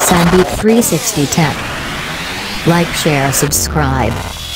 Sandeep 360 Tech. Like, share, subscribe.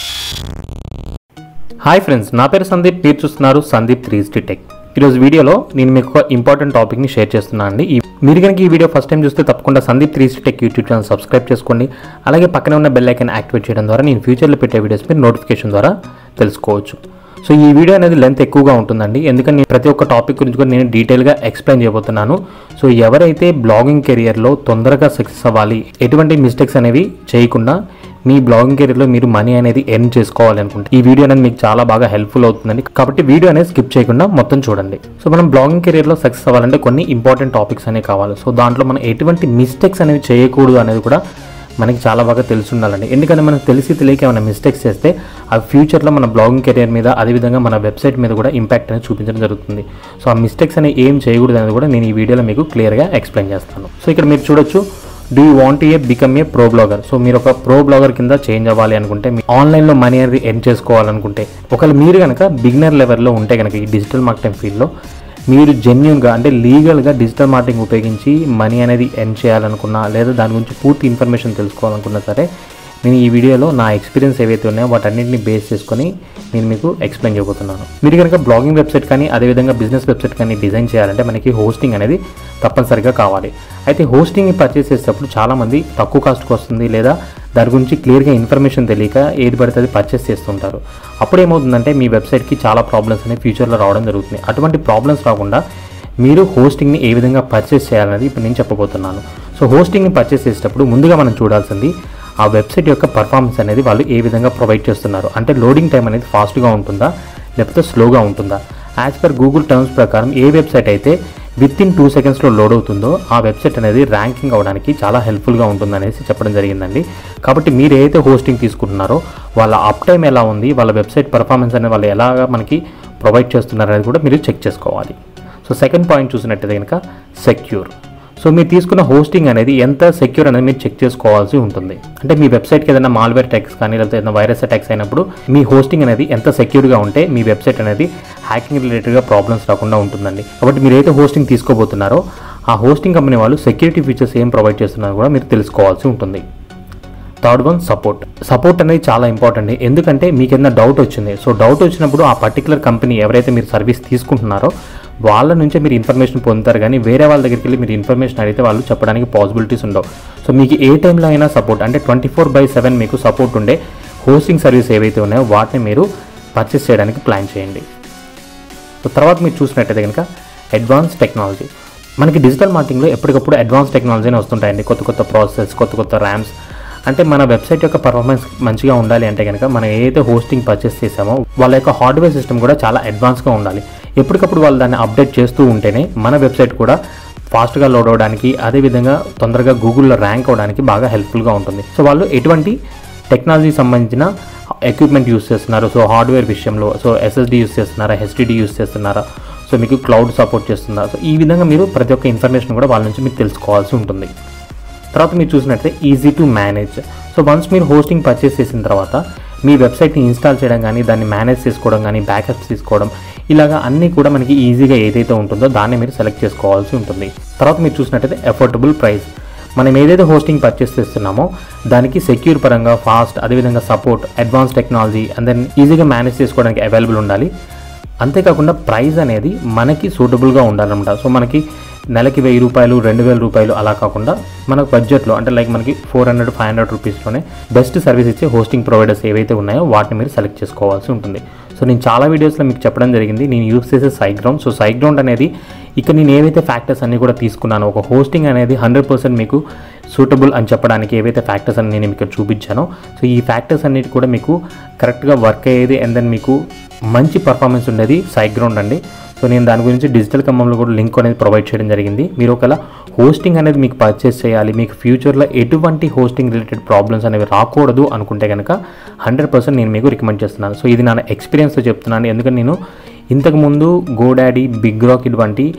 Hi friends నా పేరు సందీప్ మీరు చూస్తున్నారు సందీప్ త్రీ సిక్స్టీ టెక్ ఈరోజు వీడియోలో నేను మీకు ఒక ఇంపార్టెంట్ టాపిక్ని షేర్ చేస్తున్నాను అండి ఈ మీరు కనుక ఈ వీడియో ఫస్ట్ టైం చూస్తే తప్పకుండా Sandeep three sixty tech YouTube channel subscribe చేసుకోండి అలాగే పక్కనే ఉన్న బెల్ ఐకాన్ యాక్టివేట్ చేయడం ద్వారా నేను ఫ్యూచర్లో పెట్టే వీడియోస్ మీరు నోటిఫికేషన్ ద్వారా తెలుసుకోవచ్చు సో ఈ వీడియో అనేది లెంత్ ఎక్కువగా ఉంటుందండి ఎందుకంటే నేను ప్రతి ఒక్క టాపిక్ గురించి కూడా నేను డీటెయిల్గా ఎక్స్ప్లెయిన్ చేయబోతున్నాను సో ఎవరైతే బ్లాగింగ్ కెరియర్లో తొందరగా సక్సెస్ అవ్వాలి ఎటువంటి మిస్టేక్స్ అనేవి చేయకుండా మీ బ్లాగింగ్ కెరీర్లో మీరు మనీ అనేది ఎర్న్ చేసుకోవాలి అనుకుంటే ఈ వీడియో అనేది మీకు చాలా బాగా హెల్ప్ఫుల్ అవుతుందండి కాబట్టి వీడియో అనేది స్కిప్ చేయకుండా మొత్తం చూడండి సో మనం బ్లాగింగ్ కెరీర్లో సక్సెస్ అవ్వాలంటే కొన్ని ఇంపార్టెంట్ టాపిక్స్ అనేవి కావాలి సో దాంట్లో మనం ఎటువంటి మిస్టేక్స్ అనేవి చేయకూడదు అనేది కూడా మనకి చాలా బాగా తెలిసి ఉండాలండి ఎందుకంటే మనకు తెలిసి తెలియక ఏమైనా మిస్టేక్స్ చేస్తే ఆ ఫ్యూచర్లో మన బ్లాగింగ్ కెరియర్ మీద అదేవిధంగా మన వెబ్సైట్ మీద కూడా ఇంపాక్ట్ అనేది చూపించడం జరుగుతుంది సో ఆ మిస్టేక్స్ అనేవి ఏం చేయకూడదు అనేది కూడా నేను ఈ వీడియోలో మీకు క్లియర్గా ఎక్స్ప్లెయిన్ చేస్తాను సో ఇక్కడ మీరు చూడొచ్చు do you want a become a pro blogger so మీరు ఒక ప్రో బ్లాగర్ కింద చేంజ్ అవ్వాలి అనుకుంటే మీ ఆన్లైన్లో మనీ అనేది ఎర్న్ చేసుకోవాలనుకుంటే ఒకవేళ మీరు కనుక బిగినర్ లెవెల్లో ఉంటే కనుక ఈ డిజిటల్ మార్కెటింగ్ ఫీల్డ్లో మీరు జెన్యున్గా అంటే లీగల్గా డిజిటల్ మార్కెటింగ్ ఉపయోగించి మనీ అనేది ఎర్న్ చేయాలనుకున్నా లేదా దాని గురించి పూర్తి ఇన్ఫర్మేషన్ తెలుసుకోవాలనుకున్నా సరే నేను ఈ వీడియోలో నా ఎక్స్పీరియన్స్ ఏవైతే ఉన్నాయో వాటన్నింటిని బేస్ చేసుకొని నేను మీకు ఎక్స్ప్లెయిన్ చేయబోతున్నాను మీరు కనుక బ్లాగింగ్ వెబ్సైట్ కానీ అదేవిధంగా బిజినెస్ వెబ్సైట్ కానీ డిజైన్ చేయాలంటే మనకి హోస్టింగ్ అనేది తప్పనిసరిగా కావాలి అయితే హోస్టింగ్ పర్చేస్ చేసేటప్పుడు చాలామంది తక్కువ కాస్ట్కి వస్తుంది లేదా దాని గురించి క్లియర్గా ఇన్ఫర్మేషన్ తెలియక ఏది పడితే అది పర్చేస్ చేస్తుంటారు అప్పుడు ఏమవుతుందంటే మీ వెబ్సైట్కి చాలా ప్రాబ్లమ్స్ అనేవి ఫ్యూచర్లో రావడం జరుగుతుంది అటువంటి ప్రాబ్లమ్స్ రాకుండా మీరు హోస్టింగ్ని ఏ విధంగా పర్చేస్ చేయాలనేది ఇప్పుడు నేను చెప్పబోతున్నాను సో హోస్టింగ్ని పర్చేస్ చేసేటప్పుడు ముందుగా మనం చూడాల్సింది ఆ వెబ్సైట్ యొక్క పర్ఫార్మెన్స్ అనేది వాళ్ళు ఏ విధంగా ప్రొవైడ్ చేస్తున్నారు అంటే లోడింగ్ టైం అనేది ఫాస్ట్గా ఉంటుందా లేకపోతే స్లోగా ఉంటుందా యాజ్ పర్ గూగుల్ టర్మ్స్ ప్రకారం ఏ వెబ్సైట్ అయితే విత్ ఇన్ టూ సెకండ్స్లో లోడ్ అవుతుందో ఆ వెబ్సైట్ అనేది ర్యాంకింగ్ అవ్వడానికి చాలా హెల్ప్ఫుల్గా ఉంటుందనేసి చెప్పడం జరిగిందండి కాబట్టి మీరు ఏదైతే హోస్టింగ్ తీసుకుంటున్నారో వాళ్ళ అప్ టైం ఎలా ఉంది వాళ్ళ వెబ్సైట్ పర్ఫార్మెన్స్ అనేది వాళ్ళు ఎలాగా మనకి ప్రొవైడ్ చేస్తున్నారు అనేది కూడా మీరు చెక్ చేసుకోవాలి సో సెకండ్ పాయింట్ చూసినట్టయితే కనుక సెక్యూర్ సో మీరు తీసుకున్న హోస్టింగ్ అనేది ఎంత సెక్యూర్ అనేది మీరు చెక్ చేసుకోవాల్సి ఉంటుంది అంటే మీ వెబ్సైట్కి ఏదైనా మాల్వేర్ అటాక్స్ కానీ లేకపోతే ఏదైనా వైరస్ అటాక్స్ అయినప్పుడు మీ హోస్టింగ్ అనేది ఎంత సెక్యూర్గా ఉంటే మీ వెబ్సైట్ అనేది హ్యాకింగ్ రిలేటెడ్గా ప్రాబ్లమ్స్ రాకుండా ఉంటుందండి కాబట్టి మీరు ఏదైతే హోస్టింగ్ తీసుకోబోతున్నారో ఆ హోస్టింగ్ కంపెనీ వాళ్ళు సెక్యూరిటీ ఫీచర్స్ ఏం ప్రొవైడ్ చేస్తున్నారో కూడా మీరు తెలుసుకోవాల్సి ఉంటుంది థర్డ్ వన్ సపోర్ట్ సపోర్ట్ అనేది చాలా ఇంపార్టెంట్ ఎందుకంటే మీకు ఏదైనా డౌట్ వచ్చింది సో డౌట్ వచ్చినప్పుడు ఆ పర్టికులర్ కంపెనీ ఎవరైతే మీరు సర్వీస్ తీసుకుంటున్నారో వాళ్ళ నుంచే మీరు ఇన్ఫర్మేషన్ పొందుతారు కానీ వేరే వాళ్ళ దగ్గరికి వెళ్ళి మీరు ఇన్ఫర్మేషన్ అడిగితే వాళ్ళు చెప్పడానికి పాసిబిలిటీస్ ఉండవు సో మీకు ఏ టైంలో అయినా సపోర్ట్ అంటే ట్వంటీ ఫోర్ బై సెవెన్ మీకు సపోర్ట్ ఉండే హోస్టింగ్ సర్వీస్ ఏవైతే ఉన్నాయో వాటిని మీరు పర్చేస్ చేయడానికి ప్లాన్ చేయండి సో తర్వాత మీరు చూసినట్టయితే కనుక అడ్వాన్స్ టెక్నాలజీ మనకి డిజిటల్ మార్కెటింగ్లో ఎప్పటికప్పుడు అడ్వాన్స్ టెక్నాలజీ అని వస్తుంటాయండి కొత్త కొత్త ప్రాసెస్ కొత్త కొత్త ర్యామ్స్ అంటే మన వెబ్సైట్ యొక్క పర్ఫార్మెన్స్ మంచిగా ఉండాలి అంటే కనుక మనం ఏదైతే హోస్టింగ్ పర్చేస్ చేసామో వాళ్ళ యొక్క హార్డ్వేర్ సిస్టమ్ కూడా చాలా అడ్వాన్స్గా ఉండాలి ఎప్పటికప్పుడు వాళ్ళు దాన్ని అప్డేట్ చేస్తూ ఉంటేనే మన వెబ్సైట్ కూడా ఫాస్ట్గా లోడ్ అవడానికి అదేవిధంగా తొందరగా గూగుల్లో ర్యాంక్ అవడానికి బాగా హెల్ప్ఫుల్గా ఉంటుంది సో వాళ్ళు ఎటువంటి టెక్నాలజీ సంబంధించిన ఎక్విప్మెంట్ యూస్ చేస్తున్నారు సో హార్డ్వేర్ విషయంలో సో ఎస్ఎస్డి యూస్ చేస్తున్నారా హెచ్డిడి యూస్ చేస్తున్నారా సో మీకు క్లౌడ్ సపోర్ట్ చేస్తుందా సో ఈ విధంగా మీరు ప్రతి ఒక్క ఇన్ఫర్మేషన్ కూడా వాళ్ళ నుంచి మీరు తెలుసుకోవాల్సి ఉంటుంది తర్వాత మీరు చూసినట్లయితే easy to manage so once మీరు హోస్టింగ్ పర్చేస్ చేసిన తర్వాత మీ వెబ్సైట్ని ఇన్స్టాల్ చేయడం కానీ దాన్ని మేనేజ్ చేసుకోవడం కానీ బ్యాకప్స్ తీసుకోవడం ఇలాగా అన్నీ కూడా మనకి ఈజీగా ఏదైతే ఉంటుందో దాన్ని మీరు సెలెక్ట్ చేసుకోవాల్సి ఉంటుంది తర్వాత మీరు చూసినట్టయితే అఫోర్డబుల్ ప్రైస్ మనం ఏదైతే హోస్టింగ్ పర్చేస్ చేస్తున్నామో దానికి సెక్యూర్ పరంగా ఫాస్ట్ అదేవిధంగా support advance technology and then ఈజీగా మేనేజ్ చేసుకోవడానికి అవైలబుల్ ఉండాలి అంతేకాకుండా ప్రైస్ అనేది మనకి సూటబుల్గా ఉండాలన్నమాట సో మనకి నెలకి వెయ్యి రూపాయలు రెండు వేల రూపాయలు అలా కాకుండా మనకు బడ్జెట్లో అంటే లైక్ మనకి ఫోర్ హండ్రెడ్ ఫైవ్ హండ్రెడ్ రూపీస్లోనే బెస్ట్ సర్వీస్ ఇచ్చే హోస్టింగ్ ప్రొవైడర్స్ ఏవైతే ఉన్నాయో వాటిని మీరు సెలెక్ట్ చేసుకోవాల్సి ఉంటుంది సో నేను చాలా వీడియోస్లో మీకు చెప్పడం జరిగింది నేను యూస్ చేసే సైగ్రౌండ్ సో సైగ్రౌండ్ అనేది ఇక్కడ నేను ఏవైతే ఫ్యాక్టర్స్ అన్ని కూడా తీసుకున్నానో ఒక హోస్టింగ్ అనేది హండ్రెడ్ పర్సెంట్ మీకు సూటబుల్ అని చెప్పడానికి ఏవైతే ఫ్యాక్టర్స్ అని నేను మీకు చూపించానో సో ఈ ఫ్యాక్టర్స్ అన్నిటి కూడా మీకు కరెక్ట్గా వర్క్ అయ్యేది అండ్ దెన్ మీకు మంచి పర్ఫార్మెన్స్ ఉండేది సైగ్రౌండ్ అండి సో నేను దాని గురించి డిజిటల్ కమ్మంలో కూడా లింక్ అనేది ప్రొవైడ్ చేయడం జరిగింది మీరు ఒకవేళ హోస్టింగ్ అనేది మీకు పర్చేస్ చేయాలి మీకు ఫ్యూచర్లో ఎటువంటి హోస్టింగ్ రిలేటెడ్ ప్రాబ్లమ్స్ అనేవి రాకూడదు అనుకుంటే కనుక హండ్రెడ్ పర్సెంట్ నేను మీకు రికమెండ్ చేస్తున్నాను సో ఇది నా ఎక్స్పీరియన్స్తో చెప్తున్నాను ఎందుకంటే నేను ఇంతకుముందు గోడాడీ బిగ్ రాకెట్ వంటి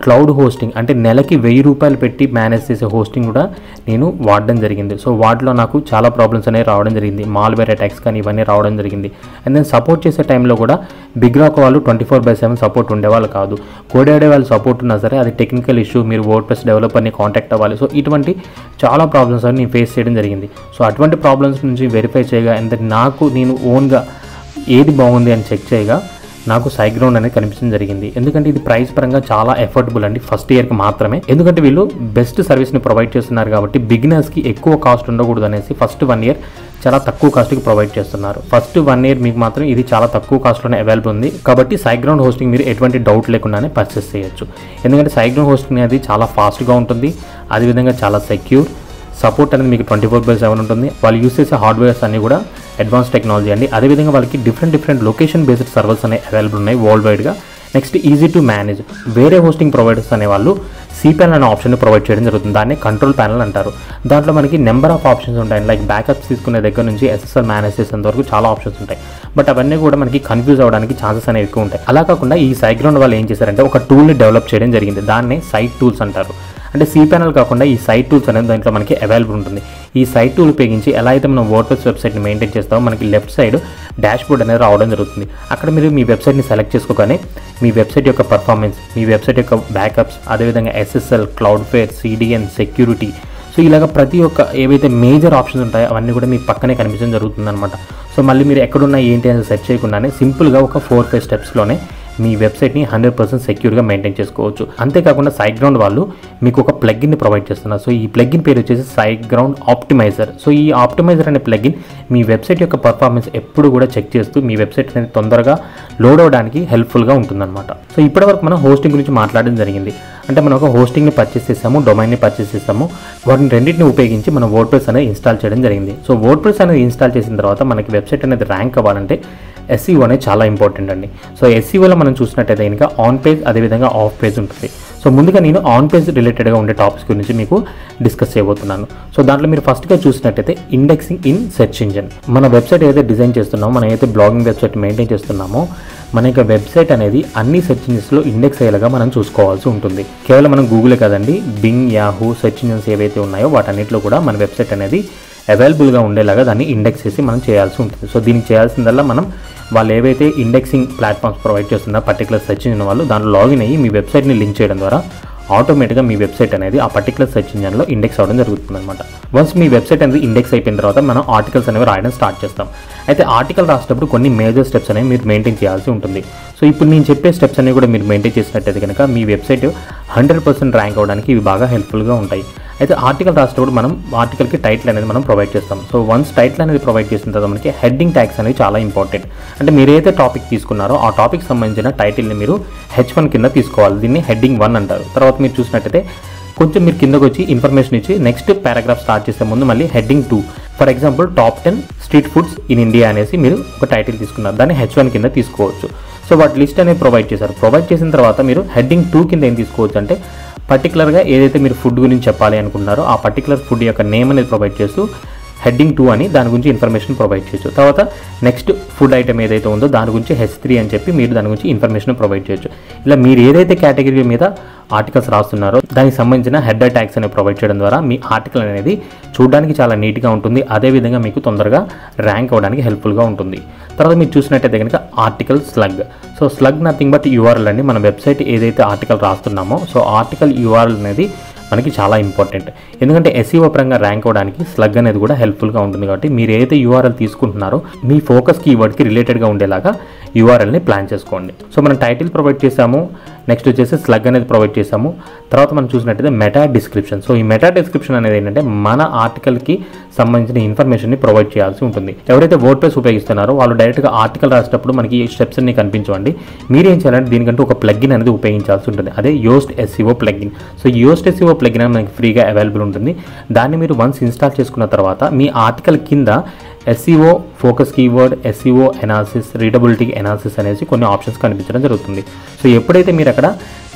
క్లౌడ్ హోస్టింగ్ అంటే నెలకి వెయ్యి రూపాయలు పెట్టి మేనేజ్ చేసే హోస్టింగ్ కూడా నేను వాడడం జరిగింది సో వాటిలో నాకు చాలా ప్రాబ్లమ్స్ అనేవి రావడం జరిగింది మాల్వేర్ అటాక్స్ కానీ ఇవన్నీ రావడం జరిగింది అండ్ దెన్ సపోర్ట్ చేసే టైంలో కూడా బిగ్ రాక్ వాళ్ళు twenty four by seven support ఉండేవాళ్ళు కాదు కోడాడే వాళ్ళు సపోర్ట్ ఉన్నా సరే అది టెక్నికల్ ఇష్యూ మీరు వర్డ్ ప్లస్ డెవలపర్ని కాంటాక్ట్ అవ్వాలి సో ఇటువంటి చాలా ప్రాబ్లమ్స్ అని నేను ఫేస్ చేయడం జరిగింది సో అటువంటి ప్రాబ్లమ్స్ నుంచి వెరిఫై చేయగా అండ్ దెన్ నాకు నేను ఓన్గా ఏది బాగుంది అని చెక్ చేయగా నాకు సైగ్రౌండ్ అనేది కనిపించడం జరిగింది ఎందుకంటే ఇది ప్రైస్ పరంగా చాలా ఎఫోర్డబుల్ అండి ఫస్ట్ ఇయర్కి మాత్రమే ఎందుకంటే వీళ్ళు బెస్ట్ సర్వీస్ని ప్రొవైడ్ చేస్తున్నారు కాబట్టి బిగినర్స్కి ఎక్కువ కాస్ట్ ఉండకూడదు అనేసి ఫస్ట్ వన్ ఇయర్ చాలా తక్కువ కాస్ట్కి ప్రొవైడ్ చేస్తున్నారు ఫస్ట్ వన్ ఇయర్ మీకు మాత్రం ఇది చాలా తక్కువ కాస్ట్లోనే అవైలబుల్ ఉంది కాబట్టి సైగ్రౌండ్ హోస్టింగ్ మీరు ఎటువంటి డౌట్ లేకుండానే పర్చేస్ చేయొచ్చు ఎందుకంటే సైగ్రౌండ్ హోస్టింగ్ అనేది చాలా ఫాస్ట్గా ఉంటుంది అదేవిధంగా చాలా సెక్యూర్ సపోర్ట్ అనేది మీకు ట్వంటీ ఫోర్ బై సెవెన్ ఉంటుంది వాళ్ళు యూస్ చేసే హార్డ్వేర్స్ అన్ని కూడా అడ్వాన్స్ టెక్నాలజీ అండి అదేవిధంగా వాళ్ళకి different different location based servers అనేవి అవైలబుల్ ఉన్నాయి వరల్డ్ వైడ్గా నెక్స్ట్ ఈజీ టు మేనేజ్ వేరే హోస్టింగ్ ప్రొవైడర్స్ అనే వాళ్ళు సిప్యానల్ అనే ఆప్షన్ ప్రొవైడ్ చేయడం జరుగుతుంది దాన్ని కంట్రోల్ ప్యానల్ అంటారు దాంట్లో మనకి నెంబర్ ఆఫ్ ఆప్షన్స్ ఉంటాయి లైక్ బ్యాకప్స్ తీసుకునే దగ్గర నుంచి ఎస్ఎస్ఎల్ మేనేజ్ చేసేంత వరకు చాలా ఆప్షన్స్ ఉంటాయి బట్ అవన్నీ కూడా మనకి కన్ఫ్యూజ్ అవ్వడానికి ఛాన్సెస్ అనేవి ఎక్కువ ఉంటాయి అలా కాకుండా ఈ సైగ్రౌండ్ వాళ్ళు ఏం చేశారంటే ఒక టూల్ని డెవలప్ చేయడం జరిగింది దాన్నే సైట్ టూల్స్ అంటారు అంటే సి ప్యానల్ కాకుండా ఈ సైట్ టూల్స్ అనేది దాంట్లో మనకి అవైలబుల్ ఉంటుంది ఈ సైట్ టూల్ ఉపయోగించి ఎలా అయితే మనం వర్డ్ప్రెస్ వెబ్సైట్ని మెయింటైన్ చేస్తామో మనకి లెఫ్ట్ సైడ్ డాష్ బోర్డ్ అనేది రావడం జరుగుతుంది అక్కడ మీరు మీ వెబ్సైట్ని సెలెక్ట్ చేసుకోగానే మీ వెబ్సైట్ యొక్క పర్ఫార్మెన్స్ మీ వెబ్సైట్ యొక్క బ్యాకప్స్ అదేవిధంగా SSL Cloudflare CDN security so ఇలాగ ప్రతి ఒక్క ఏవైతే మేజర్ ఆప్షన్స్ ఉంటాయో అవన్నీ కూడా మీ పక్కనే కనిపించడం జరుగుతుంది అనమాట సో మళ్ళీ మీరు ఎక్కడున్నా ఏంటి అని సెర్చ్ చేయకుండానే సింపుల్గా ఒక ఫోర్ ఫైవ్ స్టెప్స్లోనే మీ వెబ్సైట్ని హండ్రెడ్ పర్సెంట్ సెక్యూర్గా మెయింటైన్ చేసుకోవచ్చు అంతేకాకుండా సైట్ గ్రౌండ్ వాళ్ళు మీకు ఒక ప్లగ్గిన్ని ప్రొవైడ్ చేస్తున్నారు సో ఈ ప్లగ్గిన్ పేరు వచ్చేసి సైట్ గ్రౌండ్ ఆప్టిమైజర్ సో ఈ ఆప్టిమైజర్ అనే ప్లగ్గిన్ మీ వెబ్సైట్ యొక్క పర్ఫార్మెన్స్ ఎప్పుడు కూడా చెక్ చేస్తూ మీ వెబ్సైట్ అనేది తొందరగా లోడ్ అవ్వడానికి హెల్ప్ఫుల్గా ఉంటుందన్నమాట సో ఇప్పటివరకు మనం హోస్టింగ్ గురించి మాట్లాడడం జరిగింది అంటే మనం ఒక హోస్టింగ్ని పర్చేస్ చేస్తాము డొమైన్ని పర్చేస్ చేస్తాము వాటిని రెండింటిని ఉపయోగించి మనం వర్డ్ ప్రెస్ అనేది ఇన్స్టాల్ చేయడం జరిగింది సో వర్డ్ ప్రెస్ అనేది ఇన్స్టాల్ చేసిన తర్వాత మనకి వెబ్సైట్ అనేది ర్యాంక్ అవ్వాలంటే ఎస్ఈఓ అనేది చాలా ఇంపార్టెంట్ అండి సో ఎస్ఈఓలో మనం చూసినట్టయితే కనుక ఆన్ పేజ్ అదేవిధంగా ఆఫ్ పేజ్ ఉంటుంది సో ముందుగా నేను ఆన్ పేజ్ రిలేటెడ్గా ఉండే టాపిక్స్ గురించి మీకు డిస్కస్ చేయబోతున్నాను సో దాంట్లో మీరు ఫస్ట్గా చూసినట్టయితే ఇండెక్సింగ్ ఇన్ సెర్చ్ ఇంజన్ మన వెబ్సైట్ ఏదైతే డిజైన్ చేస్తున్నామో మనం ఏదైతే బ్లాగింగ్ వెబ్సైట్ మెయింటైన్ చేస్తున్నామో మన యొక్క వెబ్సైట్ అనేది అన్ని సెర్చ్ ఇంజిన్స్లో ఇండెక్స్ అయ్యేలాగా మనం చూసుకోవాల్సి ఉంటుంది కేవలం మనం గూగులే కదండి బింగ్ యాహూ సెర్చ్ ఇంజిన్స్ ఏవైతే ఉన్నాయో వాటన్నిటిలో కూడా మన వెబ్సైట్ అనేది అవైలబుల్గా ఉండేలాగా దాన్ని ఇండెక్స్ చేసి మనం చేయాల్సి ఉంటుంది సో దీనికి చేయాల్సిందల్లా మనం వాళ్ళు ఏవైతే ఇండెక్సింగ్ ప్లాట్ఫామ్స్ ప్రొవైడ్ చేస్తున్నారో పర్టికులర్ సెర్చ్ ఇంజిన్ వాళ్ళు దాంట్లో లాగిన్ అయ్యి మీ వెబ్సైట్ని లింక్ చేయడం ద్వారా ఆటోమేటిక్గా మీ వెబ్సైట్ అనేది ఆ పర్టికులర్ సెర్చ్ ఇంజన్లో ఇండెక్స్ అవ్వడం జరుగుతుంది అనమాట వన్స్ మీ వెబ్సైట్ అనేది ఇండెక్స్ అయిపోయిన తర్వాత మనం ఆర్టికల్స్ అనేవి రాయడం స్టార్ట్ చేస్తాం అయితే ఆర్టికల్ రాసేటప్పుడు కొన్ని మేజర్ స్టెప్స్ అనేవి మీరు మెయింటైన్ చేయాల్సి ఉంటుంది సో ఇప్పుడు నేను చెప్పే స్టెప్స్ అనేవి కూడా మీరు మెయింటైన్ చేసినట్టయితే కనుక మీ వెబ్సైట్ హండ్రెడ్ పర్సెంట్ ర్యాంక్ అవ్వడానికి ఇవి బాగా హెల్ప్ఫుల్గా ఉంటాయి అయితే ఆర్టికల్ రాసేటప్పుడు మనం ఆర్టికల్కి టైటిల్ అనేది మనం ప్రొవైడ్ చేస్తాం సో వన్స్ టైటిల్ అనేది ప్రొవైడ్ చేసిన తర్వాత మనకి హెడ్డింగ్ ట్యాగ్స్ అనేవి చాలా ఇంపార్టెంట్ అంటే మీరు ఏదైతే టాపిక్ తీసుకున్నారో ఆ టాపిక్ సంబంధించిన టైటిల్ని మీరు హెచ్ వన్ కింద తీసుకోవాలి దీన్ని హెడ్డింగ్ వన్ అంటారు తర్వాత మీరు చూసినట్టయితే కొంచెం మీరు కిందకు వచ్చి ఇన్ఫర్మేషన్ ఇచ్చి నెక్స్ట్ పారాగ్రాఫ్ స్టార్ట్ చేసే ముందు మళ్ళీ heading two for example top ten street foods in India అనేసి మీరు ఒక టైటిల్ తీసుకున్నారు దాన్ని హెచ్ వన్ కింద తీసుకోవచ్చు సో వాటి లిస్ట్ అనేది ప్రొవైడ్ చేశారు ప్రొవైడ్ చేసిన తర్వాత మీరు హెడ్డింగ్ టూ కింద ఏం తీసుకోవచ్చు అంటే పర్టికులర్గా ఏదైతే మీరు ఫుడ్ గురించి చెప్పాలి అనుకుంటున్నారో ఆ పర్టికులర్ ఫుడ్ యొక్క నేమ్ అనేది ప్రొవైడ్ చేస్తూ హెడ్డింగ్ టూ అని దాని గురించి ఇన్ఫర్మేషన్ ప్రొవైడ్ చేయొచ్చు తర్వాత నెక్స్ట్ ఫుడ్ ఐటమ్ ఏదైతే ఉందో దాని గురించి హెచ్ త్రీ అని చెప్పి మీరు దాని గురించి ఇన్ఫర్మేషన్ ప్రొవైడ్ చేయొచ్చు ఇలా మీరు ఏదైతే కేటగిరీ మీద ఆర్టికల్స్ రాస్తున్నారో దానికి సంబంధించిన హెడర్ ట్యాగ్స్ అనేవి ప్రొవైడ్ చేయడం ద్వారా మీ ఆర్టికల్ అనేది చూడడానికి చాలా నీట్గా ఉంటుంది అదేవిధంగా మీకు తొందరగా ర్యాంక్ అవ్వడానికి హెల్ప్ఫుల్గా ఉంటుంది తర్వాత మీరు చూసినట్టయితే కనుక article slug so slug nothing but URL అండి మన వెబ్సైట్ ఏదైతే ఆర్టికల్ రాస్తున్నామో సో ఆర్టికల్ యూఆర్ఎల్ అనేది మనకి చాలా ఇంపార్టెంట్ ఎందుకంటే ఎస్ఈఓ పరంగా ర్యాంక్ అవ్వడానికి స్లగ్ అనేది కూడా హెల్ప్ఫుల్గా ఉంటుంది కాబట్టి మీరు ఏదైతే యూఆర్ఎల్ తీసుకుంటున్నారో మీ ఫోకస్ కీవర్డ్కి రిలేటెడ్గా ఉండేలాగా యూఆర్ఎల్ని ప్లాన్ చేసుకోండి సో మనం టైటిల్ ప్రొవైడ్ చేసాము నెక్స్ట్ వచ్చేసి స్లగ్ అనేది ప్రొవైడ్ చేసాము తర్వాత మనం చూసినట్టయితే మెటా డిస్క్రిప్షన్ సో ఈ మెటా డిస్క్రిప్షన్ అనేది ఏంటంటే మన ఆర్టికల్కి సంబంధించిన ఇన్ఫర్మేషన్ని ప్రొవైడ్ చేయాల్సి ఉంటుంది ఎవరైతే వర్డ్ ప్రెస్ ఉపయోగిస్తున్నారో వాళ్ళు డైరెక్ట్గా ఆర్టికల్ రాసేటప్పుడు మనకి ఈ స్టెప్స్ అన్ని కనిపించవండి మీరు ఏం చేయాలంటే దీనికంటూ ఒక ప్లగ్గిన్ అనేది ఉపయోగించాల్సి ఉంటుంది అదే Yoast SEO plugin so Yoast SEO plugin అనేది మనకి ఫ్రీగా అవైలబుల్ ఉంటుంది దాన్ని మీరు వన్స్ ఇన్స్టాల్ చేసుకున్న తర్వాత మీ ఆర్టికల్ కింద SEO focus keyword SEO analysis readability analysis అనేసి కొన్ని ఆప్షన్స్ కనిపించడం జరుగుతుంది సో ఎప్పుడైతే మీరు అక్కడ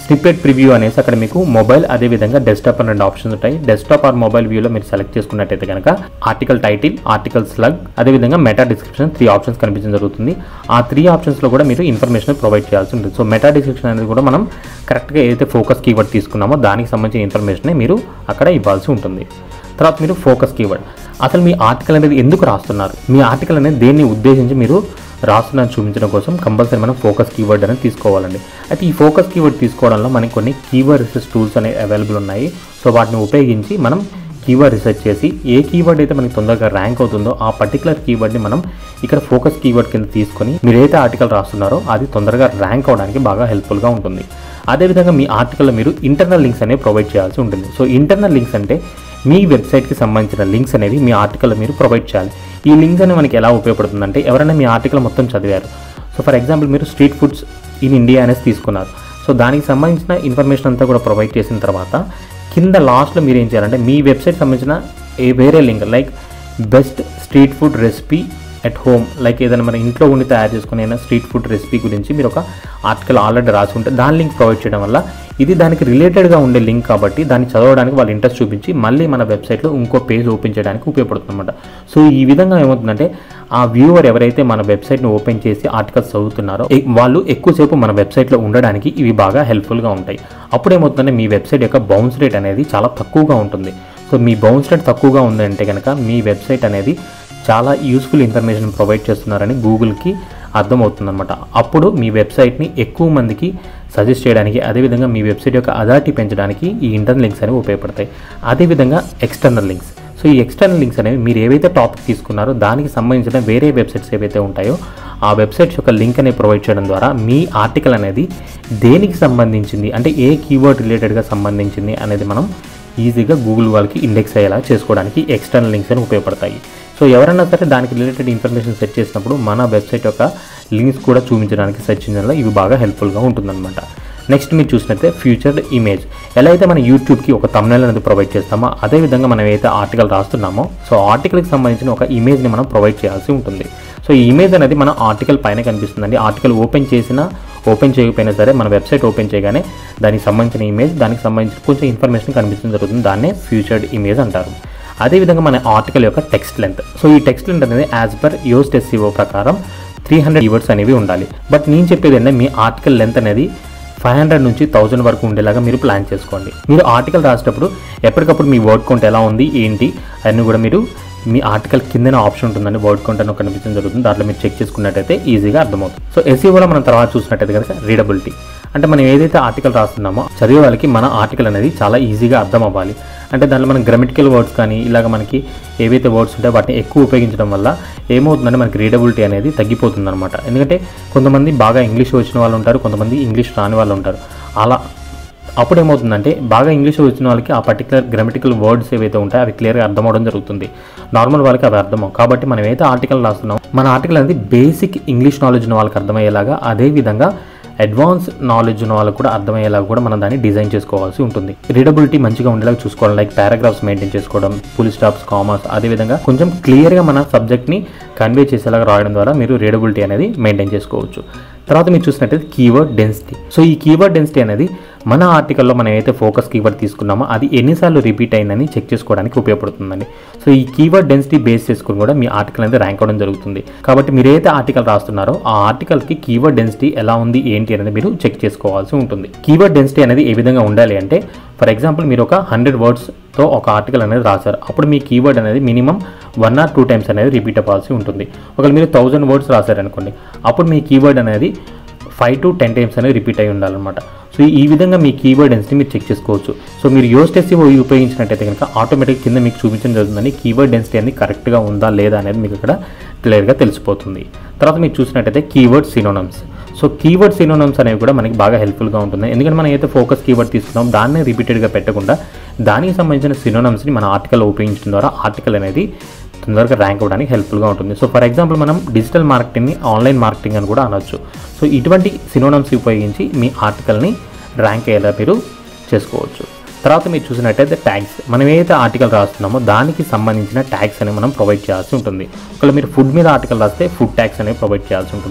స్నిప్పెట్ ప్రివ్యూ అనేసి అక్కడ మీకు మొబైల్ అదేవిధంగా డెస్క్టాప్ అని రెండు ఆప్షన్స్ ఉంటాయి డెస్క్టాప్ ఆర్ మొబైల్ వ్యూలో మీరు సెలెక్ట్ చేసుకున్నట్టయితే కనుక ఆర్టికల్ టైటిల్ ఆర్టికల్ స్లగ్ అదేవిధంగా మెటా డిస్క్రిప్షన్ త్రీ ఆప్షన్స్ కనిపించడం జరుగుతుంది ఆ త్రీ ఆప్షన్స్లో కూడా మీరు ఇన్ఫర్మేషన్ ప్రొవైడ్ చేయాల్సి ఉంటుంది సో మెటా డిస్క్రిప్షన్ అనేది కూడా మనం కరెక్ట్గా ఏదైతే ఫోకస్ కీవర్డ్ తీసుకున్నామో దానికి సంబంధించిన ఇన్ఫర్మేషన్ మీరు అక్కడ ఇవ్వాల్సి ఉంటుంది తర్వాత మీరు ఫోకస్ కీవర్డ్ అసలు మీ ఆర్టికల్ అనేది ఎందుకు రాస్తున్నారు మీ ఆర్టికల్ అనేది దేన్ని ఉద్దేశించి మీరు రాస్తున్నారని చూపించడం కోసం కంపల్సరీ మనం ఫోకస్ కీవర్డ్ అనేది తీసుకోవాలండి అయితే ఈ ఫోకస్ కీవర్డ్ తీసుకోవడంలో మనకి కొన్ని కీవర్డ్ రీసెర్చ్ టూల్స్ అనేవి అవైలబుల్ ఉన్నాయి సో వాటిని ఉపయోగించి మనం కీవర్డ్ రీసెర్చ్ చేసి ఏ కీవర్డ్ అయితే మనకి తొందరగా ర్యాంక్ అవుతుందో ఆ పర్టికులర్ కీవర్డ్ని మనం ఇక్కడ ఫోకస్ కీవర్డ్ కింద తీసుకొని మీరు ఏదైతే ఆర్టికల్ రాస్తున్నారో అది తొందరగా ర్యాంక్ అవడానికి బాగా హెల్ప్ఫుల్గా ఉంటుంది అదేవిధంగా మీ ఆర్టికల్లో మీరు ఇంటర్నల్ లింక్స్ అనేవి ప్రొవైడ్ చేయాల్సి ఉంటుంది సో ఇంటర్నల్ లింక్స్ అంటే మీ వెబ్సైట్కి సంబంధించిన లింక్స్ అనేవి మీ ఆర్టికల్లో మీరు ప్రొవైడ్ చేయాలి ఈ లింక్స్ అనేవి మనకి ఎలా ఉపయోగపడుతుందంటే ఎవరైనా మీ ఆర్టికల్ మొత్తం చదివారు సో ఫర్ ఎగ్జాంపుల్ మీరు స్ట్రీట్ ఫుడ్స్ ఇన్ ఇండియా అనేసి తీసుకున్నారు సో దానికి సంబంధించిన ఇన్ఫర్మేషన్ అంతా కూడా ప్రొవైడ్ చేసిన తర్వాత కింద లాస్ట్లో మీరు ఏం చేయాలంటే మీ వెబ్సైట్ సంబంధించిన ఏ వేరే link like best street food recipe at home like ఏదైనా మన ఇంట్లో ఉండి తయారు చేసుకునే ఏదైనా స్ట్రీట్ ఫుడ్ రెసిపీ గురించి మీరు ఒక ఆర్టికల్ ఆల్రెడీ రాసి ఉంటే దాని లింక్ ప్రొవైడ్ చేయడం వల్ల ఇది దానికి రిలేటెడ్గా ఉండే లింక్ కాబట్టి దాన్ని చదవడానికి వాళ్ళు ఇంట్రెస్ట్ చూపించి మళ్ళీ మన వెబ్సైట్లో ఇంకో పేజ్ ఓపెన్ చేయడానికి ఉపయోగపడుతుంది అనమాట సో ఈ విధంగా ఏమవుతుందంటే ఆ వ్యూవర్ ఎవరైతే మన వెబ్సైట్ని ఓపెన్ చేసి ఆర్టికల్స్ చదువుతున్నారో ఎ- వాళ్ళు ఎక్కువసేపు మన వెబ్సైట్లో ఉండడానికి ఇవి బాగా హెల్ప్ఫుల్గా ఉంటాయి అప్పుడు ఏమవుతుందంటే మీ వెబ్సైట్ యొక్క బౌన్స్ రేట్ అనేది చాలా తక్కువగా ఉంటుంది సో మీ బౌన్స్ రేట్ తక్కువగా ఉందంటే కనుక మీ వెబ్సైట్ అనేది చాలా యూస్ఫుల్ ఇన్ఫర్మేషన్ ప్రొవైడ్ చేస్తున్నారని గూగుల్కి అర్థమవుతుందన్నమాట అప్పుడు మీ వెబ్సైట్ని ఎక్కువ మందికి సజెస్ట్ చేయడానికి అదేవిధంగా మీ వెబ్సైట్ యొక్క అథారిటీ పెంచడానికి ఈ ఇంటర్నల్ లింక్స్ అనేవి ఉపయోగపడతాయి అదేవిధంగా ఎక్స్టర్నల్ లింక్స్ సో ఈ ఎక్స్టర్నల్ లింక్స్ అనేవి మీరు ఏవైతే టాపిక్ తీసుకున్నారో దానికి సంబంధించిన వేరే వెబ్సైట్స్ ఏవైతే ఉంటాయో ఆ వెబ్సైట్స్ యొక్క లింక్ అనేది ప్రొవైడ్ చేయడం ద్వారా మీ ఆర్టికల్ అనేది దేనికి సంబంధించింది అంటే ఏ కీవర్డ్ రిలేటెడ్గా సంబంధించింది అనేది మనం ఈజీగా గూగుల్ వాళ్ళకి ఇండెక్స్ అయ్యేలా చేసుకోవడానికి ఎక్స్టర్నల్ లింక్స్ అని ఉపయోగపడతాయి సో ఎవరైనా సరే దానికి రిలేటెడ్ ఇన్ఫర్మేషన్ సెట్ చేసినప్పుడు మన వెబ్సైట్ యొక్క లింక్స్ కూడా చూపించడానికి సెర్చ్ ఇంజిన్లో ఇవి బాగా హెల్ప్ఫుల్గా ఉంటుందన్నమాట నెక్స్ట్ మీరు చూసినట్లయితే ఫ్యూచర్ ఇమేజ్ ఎలా అయితే మన యూట్యూబ్కి ఒక తమ్నెల్ అనేది ప్రొవైడ్ చేస్తామో అదేవిధంగా మనం ఏదైతే ఆర్టికల్ రాస్తున్నామో సో ఆర్టికల్కి సంబంధించిన ఒక ఇమేజ్ని మనం ప్రొవైడ్ చేయాల్సి ఉంటుంది సో ఈ ఇమేజ్ అనేది మన ఆర్టికల్ పైన కనిపిస్తుందండి ఆర్టికల్ ఓపెన్ చేసినా ఓపెన్ చేయకపోయినా సరే మన వెబ్సైట్ ఓపెన్ చేయగానే దానికి సంబంధించిన ఇమేజ్ దానికి సంబంధించిన కొంచెం ఇన్ఫర్మేషన్ కనిపించడం జరుగుతుంది దాన్నే ఫ్యూచర్డ్ ఇమేజ్ అంటారు అదేవిధంగా మన ఆర్టికల్ యొక్క టెక్స్ట్ లెంత్ సో ఈ టెక్స్ట్ లెంత్ అనేది యాజ్ పర్ యోస్ టెస్సిఓ ప్రకారం త్రీ హండ్రెడ్ ఈవర్డ్స్ అనేవి ఉండాలి బట్ నేను చెప్పేది ఏంటంటే మీ ఆర్టికల్ లెంత్ అనేది ఫైవ్ హండ్రెడ్ నుంచి థౌజండ్ వరకు ఉండేలాగా మీరు ప్లాన్ చేసుకోండి మీరు ఆర్టికల్ రాసేటప్పుడు ఎప్పటికప్పుడు మీ వర్డ్ కౌంట్ ఎలా ఉంది ఏంటి అన్నీ కూడా మీరు మీ ఆర్టికల్ కిందన ఆప్షన్ ఉంటుందండి వర్డ్ కౌంట్ అని కనిపించడం జరుగుతుంది దాంట్లో మీరు చెక్ చేసుకున్నట్టయితే ఈజీగా అర్థమవుతుంది సో ఎస్ఈఓలో మనం తర్వాత చూసినట్టయితే కనుక రీడబిలిటీ అంటే మనం ఏదైతే ఆర్టికల్ రాస్తున్నామో చదివే వాళ్ళకి మన ఆర్టికల్ అనేది చాలా ఈజీగా అర్థం అవ్వాలి అంటే దాంట్లో మనం గ్రామటికల్ వర్డ్స్ కానీ ఇలాగ మనకి ఏవైతే వర్డ్స్ ఉంటాయో వాటిని ఎక్కువ ఉపయోగించడం వల్ల ఏమవుతుందంటే మనకి రీడబిలిటీ అనేది తగ్గిపోతుంది అనమాట ఎందుకంటే కొంతమంది బాగా ఇంగ్లీష్ వచ్చిన వాళ్ళు ఉంటారు కొంతమంది ఇంగ్లీష్ రాని వాళ్ళు ఉంటారు అలా అప్పుడు ఏమవుతుందంటే బాగా ఇంగ్లీష్ వచ్చిన వాళ్ళకి ఆ పర్టికులర్ గ్రామటికల్ వర్డ్స్ ఏవైతే ఉంటాయో అవి క్లియర్గా అర్థం అవడం జరుగుతుంది నార్మల్ వాళ్ళకి అవి అర్థం అవ్వవు. కాబట్టి మనం ఏదైతే ఆర్టికల్ రాస్తున్నామో మన ఆర్టికల్ అనేది బేసిక్ ఇంగ్లీష్ నాలెడ్జ్ ఉన్న వాళ్ళకి అర్థమయ్యేలాగా అదే విధంగా అడ్వాన్స్ నాలెడ్జ్ ఉన్న వాళ్ళకి కూడా అర్థమయ్యేలాగా కూడా మనం దాన్ని డిజైన్ చేసుకోవాల్సి ఉంటుంది రీడబిలిటీ మంచిగా ఉండేలాగా చూసుకోవడం లైక్ పారాగ్రాఫ్స్ మెయింటైన్ చేసుకోవడం ఫుల్ స్టాప్స్ కామర్స్ అదేవిధంగా కొంచెం క్లియర్గా మన సబ్జెక్ట్ని కన్వే చేసేలాగా రాయడం ద్వారా మీరు రీడబిలిటీ అనేది మెయింటైన్ చేసుకోవచ్చు తర్వాత మీరు చూసినట్టయితే కీవర్డ్ డెన్సిటీ సో ఈ కీవర్డ్ డెన్సిటీ అనేది మన ఆర్టికల్లో మనం ఏదైతే ఫోకస్ కీవర్డ్ తీసుకున్నామో అది ఎన్నిసార్లు రిపీట్ అయిందని చెక్ చేసుకోవడానికి ఉపయోగపడుతుందండి సో ఈ కీవర్డ్ డెన్సిటీ బేస్ చేసుకుని కూడా మీ ఆర్టికల్ అనేది ర్యాంక్ అవ్వడం జరుగుతుంది కాబట్టి మీరు ఏదైతే ఆర్టికల్ రాస్తున్నారో ఆ ఆర్టికల్కి కీవర్డ్ డెన్సిటీ ఎలా ఉంది ఏంటి అనేది మీరు చెక్ చేసుకోవాల్సి ఉంటుంది కీవర్డ్ డెన్సిటీ అనేది ఏ విధంగా ఉండాలి అంటే ఫర్ ఎగ్జాంపుల్ మీరు ఒక హండ్రెడ్ వర్డ్స్తో ఒక ఆర్టికల్ అనేది రాశారు అప్పుడు మీ కీవర్డ్ అనేది minimum one or two times అనేది రిపీట్ అవ్వాల్సి ఉంటుంది ఒకవేళ మీరు థౌజండ్ వర్డ్స్ రాశారనుకోండి అప్పుడు మీ కీవర్డ్ అనేది ఫైవ్ టు టెన్ టైమ్స్ అనేది రిపీట్ అయి ఉండాలన్నమాట సో ఈ విధంగా మీ కీవర్డ్ డెన్సిటీ మీరు చెక్ చేసుకోవచ్చు సో మీరు యోస్ టెస్ట్ ఉపయోగించినట్టయితే కనుక ఆటోమేటిక్ కింద మీకు చూపించడం జరుగుతుందని కీవర్డ్ డెన్సిటీ అనేది కరెక్ట్గా ఉందా లేదా అనేది మీకు ఇక్కడ క్లియర్గా తెలిసిపోతుంది తర్వాత మీరు చూసినట్టయితే keyword synonyms so keyword synonyms అనేవి కూడా మనకి బాగా హెల్ప్ఫుల్గా ఉంటుంది ఎందుకంటే మనం ఏదైతే ఫోకస్ కీవర్డ్ తీసుకున్నాం దాన్నే రిపీటెడ్గా పెట్టకుండా దానికి సంబంధించిన సినోనమ్స్ని మన ఆర్టికల్ ఉపయోగించడం ద్వారా ఆర్టికల్ అనేది తొందరగా ర్యాంక్ అవ్వడానికి హెల్ప్ఫుల్గా ఉంటుంది సో ఫర్ ఎగ్జాంపుల్ మనం డిజిటల్ మార్కెటింగ్ని ఆన్లైన్ మార్కెటింగ్ అని కూడా అనొచ్చు సో ఇటువంటి సినోనమ్స్ ఉపయోగించి మీ ఆర్టికల్ని ర్యాంక్ అయ్యేలా మీరు చేసుకోవచ్చు తర్వాత మీరు చూసినట్టయితే ట్యాగ్స్ మనం ఏదైతే ఆర్టికల్ రాస్తున్నామో దానికి సంబంధించిన ట్యాగ్స్ అనేవి మనం ప్రొవైడ్ చేయాల్సి ఉంటుంది ఒకవేళ మీరు ఫుడ్ మీద ఆర్టికల్ రాస్తే ఫుడ్ ట్యాగ్స్ అనేవి ప్రొవైడ్ చేయాల్సి ఉంటుంది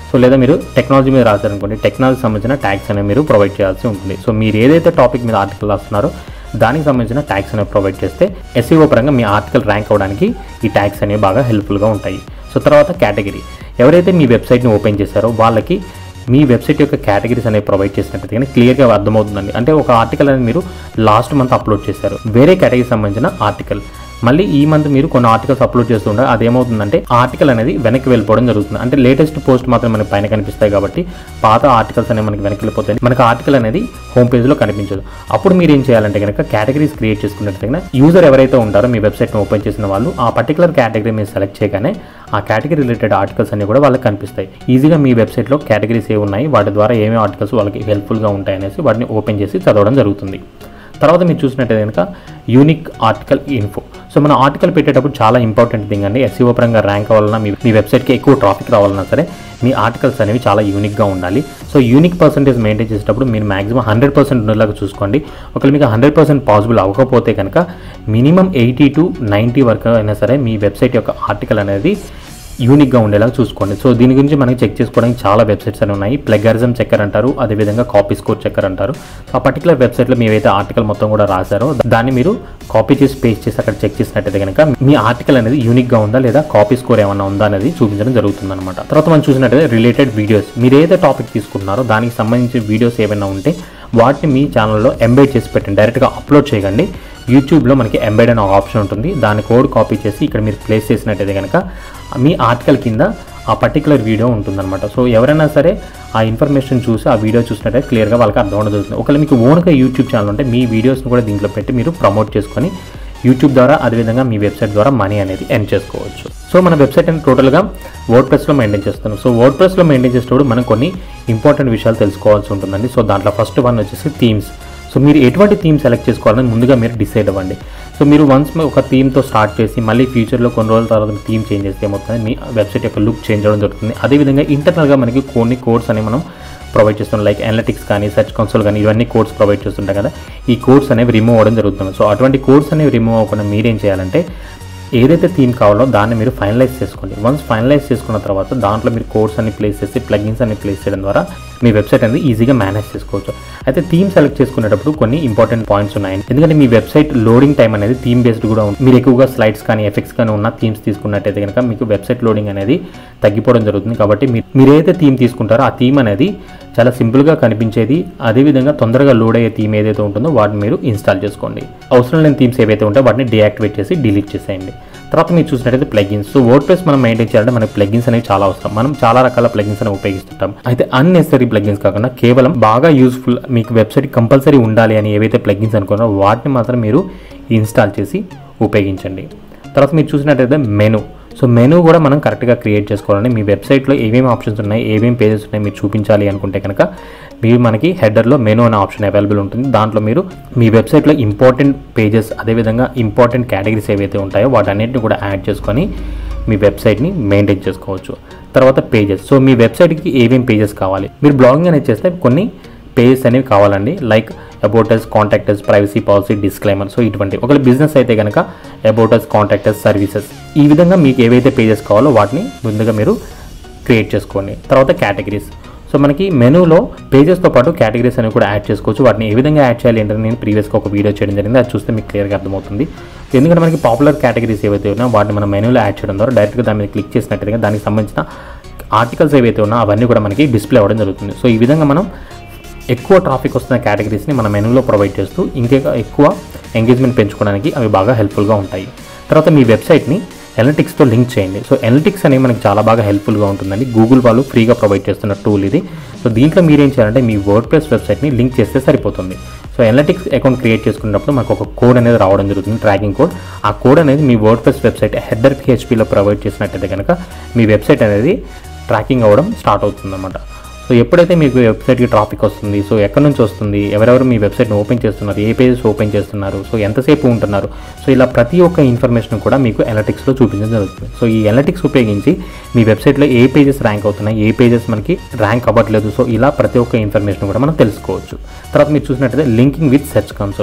సో లేదా మీరు టెక్నాలజీ మీద రాశారనుకోండి టెక్నాలజీ సంబంధించిన ట్యాక్స్ అనేవి మీరు ప్రొవైడ్ చేయాల్సి ఉంటుంది సో మీరు ఏదైతే టాపిక్ మీద ఆర్టికల్ రాస్తున్నారో దానికి సంబంధించిన ట్యాక్స్ అనేవి ప్రొవైడ్ చేస్తే ఎస్ఈఓ పరంగా మీ ఆర్టికల్ ర్యాంక్ అవ్వడానికి ఈ ట్యాక్స్ అనేవి బాగా హెల్ప్ఫుల్గా ఉంటాయి సో తర్వాత కేటగిరీ ఎవరైతే మీ వెబ్సైట్ని ఓపెన్ చేశారో వాళ్ళకి మీ వెబ్సైట్ యొక్క కేటగిరీస్ అనేవి ప్రొవైడ్ చేసినట్టయితే కానీ క్లియర్గా అర్థమవుతుందండి అంటే ఒక ఆర్టికల్ అనేది మీరు లాస్ట్ మంత్ అప్లోడ్ చేశారు వేరే కేటగిరీ సంబంధించిన ఆర్టికల్ మళ్ళీ ఈ మంత్ మీరు కొన్ని ఆర్టికల్స్ అప్లోడ్ చేస్తుంటే అదేమవుతుందంటే ఆర్టికల్ అనేది వెనక్కి వెళ్ళిపోవడం జరుగుతుంది అంటే లేటెస్ట్ పోస్ట్ మాత్రం మనకి పైన కనిపిస్తాయి కాబట్టి పాత ఆర్టికల్స్ అనేవి మనకి వెనక్కి వెళ్ళిపోతాయి మనకి ఆర్టికల్ అనేది హోమ్ పేజ్లో కనిపించదు అప్పుడు మీరు ఏం చేయాలంటే కనుక కేటగిరీస్ క్రియేట్ చేసుకున్నట్లయితే యూజర్ ఎవరైతే ఉంటారో మీ వెబ్సైట్ని ఓపెన్ చేసిన వాళ్ళు ఆ పర్టికులర్ కేటగిరీ మీరు సెలెక్ట్ చేయగానే ఆ కేటగిరీ రిలేటెడ్ ఆర్టికల్స్ అన్ని కూడా వాళ్ళకి కనిపిస్తాయి ఈజీగా మీ వెబ్సైట్లో కేటగిరీస్ ఏ ఉన్నాయి వాటి ద్వారా ఏమేమి ఆర్టికల్స్ వాళ్ళకి హెల్ప్ఫుల్గా ఉంటాయి అనేసి వాటిని ఓపెన్ చేసి చదవడం జరుగుతుంది తర్వాత మీరు చూసినట్టయితే కనుక యూనిక్ ఆర్టికల్ ఇన్ఫో సో మన ఆర్టికల్ పెట్టేటప్పుడు చాలా ఇంపార్టెంట్ థింగ్ అండి ఎస్ఈఓ పరంగా ర్యాంక్ అవ్వాలన్నా మీ మీ వెబ్సైట్కి ఎక్కువ ట్రాఫిక్ రావాలన్నా సరే మీ ఆర్టికల్స్ అనేవి చాలా యూనిక్గా ఉండాలి సో యూనిక్ పర్సెంటేజ్ మెయింటైన్ చేసేటప్పుడు మీరు మాక్సిమం హండ్రెడ్ పర్సెంట్ ఉండేలాగా చూసుకోండి ఒకవేళ మీకు హండ్రెడ్ పర్సెంట్ పాసిబుల్ అవ్వకపోతే కనుక మినిమం ఎయిటీ టు నైంటీ వరకు అయినా సరే మీ వెబ్సైట్ యొక్క ఆర్టికల్ అనేది యూనిక్గా ఉండేలాగా చూసుకోండి సో దీని గురించి మనకి చెక్ చేసుకోవడానికి చాలా వెబ్సైట్స్ అని ఉన్నాయి ప్లెగరిజం చెక్కర్ అంటారు అదేవిధంగా కాపీ స్కోర్ చెక్కర్ అంటారు సో ఆ పర్టికులర్ వెబ్సైట్లో మీరు ఏదైతే ఆర్టికల్ మొత్తం కూడా రాశారో దాన్ని మీరు కాపీ చేసి పేస్ట్ చేసి అక్కడ చెక్ చేసినట్టయితే కనుక మీ ఆర్టికల్ అనేది యూనిక్గా ఉందా లేదా కాపీ స్కోర్ ఏమన్నా ఉందా అనేది చూపించడం జరుగుతుంది అనమాట తర్వాత మనం చూసినట్టయితే రిలేటెడ్ వీడియోస్ మీరు ఏదైతే టాపిక్ తీసుకుంటున్నారో దానికి సంబంధించిన వీడియోస్ ఏమైనా ఉంటే వాటిని మీ ఛానల్లో ఎంబెడ్ చేసి పెట్టండి డైరెక్ట్గా అప్లోడ్ చేయకండి యూట్యూబ్లో మనకి ఎంబెడ్ అనే ఒక ఆప్షన్ ఉంటుంది దాని కోడ్ కాపీ చేసి ఇక్కడ మీరు ప్లేస్ చేసినట్టయితే కనుక మీ ఆర్టికల్ కింద ఆ పర్టికులర్ వీడియో ఉంటుందన్నమాట సో ఎవరైనా సరే ఆ ఇన్ఫర్మేషన్ చూసి ఆ వీడియో చూసినట్టయితే క్లియర్గా వాళ్ళకి అర్థం అవ్వడం జరుగుతుంది ఒకవేళ మీకు ఓన్గా యూట్యూబ్ ఛానల్ ఉంటే మీ వీడియోస్ని కూడా దీంట్లో పెట్టి మీరు ప్రమోట్ చేసుకొని యూట్యూబ్ ద్వారా అదేవిధంగా మీ వెబ్సైట్ ద్వారా మనీ అనేది ఎర్న్ చేసుకోవచ్చు సో మన వెబ్సైట్ అనేది టోటల్గా వర్డ్ ప్రెస్లో మెయింటైన్ చేస్తున్నాం సో వర్డ్ ప్రెస్లో మెయింటైన్ చేసేటప్పుడు మనం కొన్ని ఇంపార్టెంట్ విషయాలు తెలుసుకోవాల్సి ఉంటుందండి సో దాంట్లో ఫస్ట్ వన్ వచ్చేసి థీమ్స్ సో మీరు ఎటువంటి థీమ్ సెలెక్ట్ చేసుకోవాలని ముందుగా మీరు డిసైడ్ అవ్వండి సో మీరు వన్స్ ఒక థీమ్తో స్టార్ట్ చేసి మళ్ళీ ఫ్యూచర్లో కొన్ని రోజుల తర్వాత థీమ్ చేంజ్ చేస్తే ఏమవుతుంది మీ వెబ్సైట్ యొక్క లుక్ చేంజ్ అవ్వడం జరుగుతుంది అదేవిధంగా ఇంటర్నల్గా మనకి కొన్ని కోడ్స్ అనేవి మనం ప్రొవైడ్ చేస్తున్నాం లైక్ అనలిటిక్స్ కానీ సెర్చ్ కన్సోల్ కానీ ఇవన్నీ కోడ్స్ ప్రొవైడ్ చేస్తుంటాం కదా ఈ కోడ్స్ అనేవి రిమూవ్ అవ్వడం జరుగుతుంది సో అటువంటి కోడ్స్ అనేవి రిమూవ్ అవ్వకుండా మీరేం చేయాలంటే ఏదైతే థీమ్ కావాలో దాన్ని మీరు ఫైనలైజ్ చేసుకోండి వన్స్ ఫైనలైజ్ చేసుకున్న తర్వాత దాంట్లో మీరు కోడ్స్ అన్ని ప్లేస్ చేసి ప్లగిన్స్ అన్ని ప్లేస్ చేయడం ద్వారా మీ వెబ్సైట్ అనేది ఈజీగా మేనేజ్ చేసుకోవచ్చు అయితే థీమ్ సెలెక్ట్ చేసుకునేటప్పుడు కొన్ని ఇంపార్టెంట్ పాయింట్స్ ఉన్నాయి ఎందుకంటే మీ వెబ్సైట్ లోడింగ్ టైం అనేది థీమ్ బేస్డ్ కూడా ఉంది మీరు ఎక్కువగా స్లైడ్స్ కానీ ఎఫెక్ట్స్ కానీ ఉన్న థీమ్స్ తీసుకున్నట్టయితే కనుక మీకు వెబ్సైట్ లోడింగ్ అనేది తగ్గిపోవడం జరుగుతుంది కాబట్టి మీరు మీరు ఏదైతే థీమ్ తీసుకుంటారో ఆ థీమ్ అనేది చాలా సింపుల్గా కనిపించేది అదేవిధంగా తొందరగా లోడ్ అయ్యే థీమ్ ఏదైతే ఉంటుందో వాటిని మీరు ఇన్స్టాల్ చేసుకోండి అవసరం లేని థీమ్స్ ఏవైతే ఉంటాయో వాటిని డియాక్టివేట్ చేసి డిలీట్ చేసేయండి తర్వాత మీరు చూసినట్టయితే ప్లగిన్స్ సో వర్డ్ ప్రెస్ మనం మెయింటైన్ చేయాలంటే మనకి ప్లగిన్స్ అనేవి చాలా అవసరం మనం చాలా రకాల ప్లగిన్స్ అనేవి ఉపయోగిస్తుంటాం అయితే అన్నెసరీ ప్లగిన్స్ కాకుండా కేవలం బాగా యూస్ఫుల్ మీకు వెబ్సైట్ కంపల్సరీ ఉండాలి అని ఏవైతే ప్లగిన్స్ అనుకున్నారో వాటిని మాత్రం మీరు ఇన్స్టాల్ చేసి ఉపయోగించండి తర్వాత మీరు చూసినట్టయితే మెను సో మెనూ కూడా మనం కరెక్ట్గా క్రియేట్ చేసుకోవాలండి మీ వెబ్సైట్లో ఏమేమి ఆప్షన్స్ ఉన్నాయి ఏమేమి పేజెస్ ఉన్నాయి మీరు చూపించాలి అనుకుంటే కనుక మీరు మనకి హెడర్లో మెనూ అనే ఆప్షన్ అవైలబుల్ ఉంటుంది దాంట్లో మీరు మీ వెబ్సైట్లో ఇంపార్టెంట్ పేజెస్ అదేవిధంగా ఇంపార్టెంట్ కేటగిరీస్ ఏవైతే ఉంటాయో వాటన్నిటిని కూడా యాడ్ చేసుకొని మీ వెబ్సైట్ని మెయింటైన్ చేసుకోవచ్చు తర్వాత పేజెస్ సో మీ వెబ్సైట్కి ఏమేమి పేజెస్ కావాలి మీరు బ్లాగింగ్ అనేది చేస్తే కొన్ని పేజెస్ అనేవి కావాలండి like about us contact us privacy policy disclaimer so ఇటువంటి ఒకవేళ బిజినెస్ అయితే కనుక అబౌటస్ కాంటాక్టర్స్ సర్వీసెస్ ఈ విధంగా మీకు ఏవైతే పేజెస్ కావాలో వాటిని ముందుగా మీరు క్రియేట్ చేసుకోండి తర్వాత కేటగిరీస్ సో మనకి మెనూలో పేజెస్తో పాటు కేటగిరీస్ అనేవి కూడా యాడ్ చేసుకోవచ్చు వాటిని ఏ విధంగా యాడ్ చేయాలి ఏంటంటే నేను ప్రీవియస్గా ఒక వీడియో చేయడం జరిగింది అది చూస్తే మీకు క్లియర్గా అర్థమవుతుంది ఎందుకంటే మనకి పాపులర్ కేటగిరీస్ ఏవైతే ఉన్నాయో వాటిని మనం మెనూలో యాడ్ చేయడం ద్వారా డైరెక్ట్గా దాని మీద క్లిక్ చేసినట్టుగా దానికి సంబంధించిన ఆర్టికల్స్ ఏవైతే ఉన్నాయో అవన్నీ కూడా మనకి డిస్ప్లే అవ్వడం జరుగుతుంది సో ఈ విధంగా మనం ఎక్కువ ట్రాఫిక్ వస్తున్న కేటగిరీస్ని మన మెనూలో ప్రొవైడ్ చేస్తూ ఇంకా ఎక్కువ ఎంగేజ్మెంట్ పెంచుకోవడానికి అవి బాగా హెల్ప్ఫుల్గా ఉంటాయి తర్వాత మీ వెబ్సైట్ని ఎనలిటిక్స్తో లింక్ చేయండి సో ఎనలిటిక్స్ అనేవి మనకి చాలా బాగా హెల్ప్ఫుల్గా ఉంటుందండి గూగుల్ వాళ్ళు ఫ్రీగా ప్రొవైడ్ చేస్తున్న టూల్ ఇది సో దీంట్లో మీరేం చేయాలంటే మీ వర్డ్ ప్రెస్ వెబ్సైట్ని లింక్ చేస్తే సరిపోతుంది సో ఎనలిటిక్స్ అకౌంట్ క్రియేట్ చేసుకున్నప్పుడు మనకు ఒక కోడ్ అనేది రావడం జరుగుతుంది ట్రాకింగ్ కోడ్ ఆ కోడ్ అనేది మీ వర్డ్ ప్రెస్ వెబ్సైట్ హెడర్ పిహెచ్పిలో ప్రొవైడ్ చేసినట్టయితే కనుక మీ వెబ్సైట్ అనేది ట్రాకింగ్ అవ్వడం స్టార్ట్ అవుతుంది సో ఎప్పుడైతే మీకు వెబ్సైట్కి ట్రాఫిక్ వస్తుంది సో ఎక్కడి నుంచి వస్తుంది ఎవరెవరు మీ వెబ్సైట్ని ఓపెన్ చేస్తున్నారు ఏ పేజెస్ ఓపెన్ చేస్తున్నారు సో ఎంతసేపు ఉంటున్నారు సో ఇలా ప్రతి ఒక్క ఇన్ఫర్మేషన్ కూడా మీకు ఎనలిటిక్స్లో చూపించడం జరుగుతుంది సో ఈ ఎనలిటిక్స్ ఉపయోగించి మీ వెబ్సైట్లో ఏ పేజెస్ ర్యాంక్ అవుతున్నాయి ఏ పేజెస్ మనకి ర్యాంక్ అవ్వట్లేదు సో ఇలా ప్రతి ఒక్క ఇన్ఫర్మేషన్ కూడా మనం తెలుసుకోవచ్చు తర్వాత మీరు చూసినట్టయితే linking with search console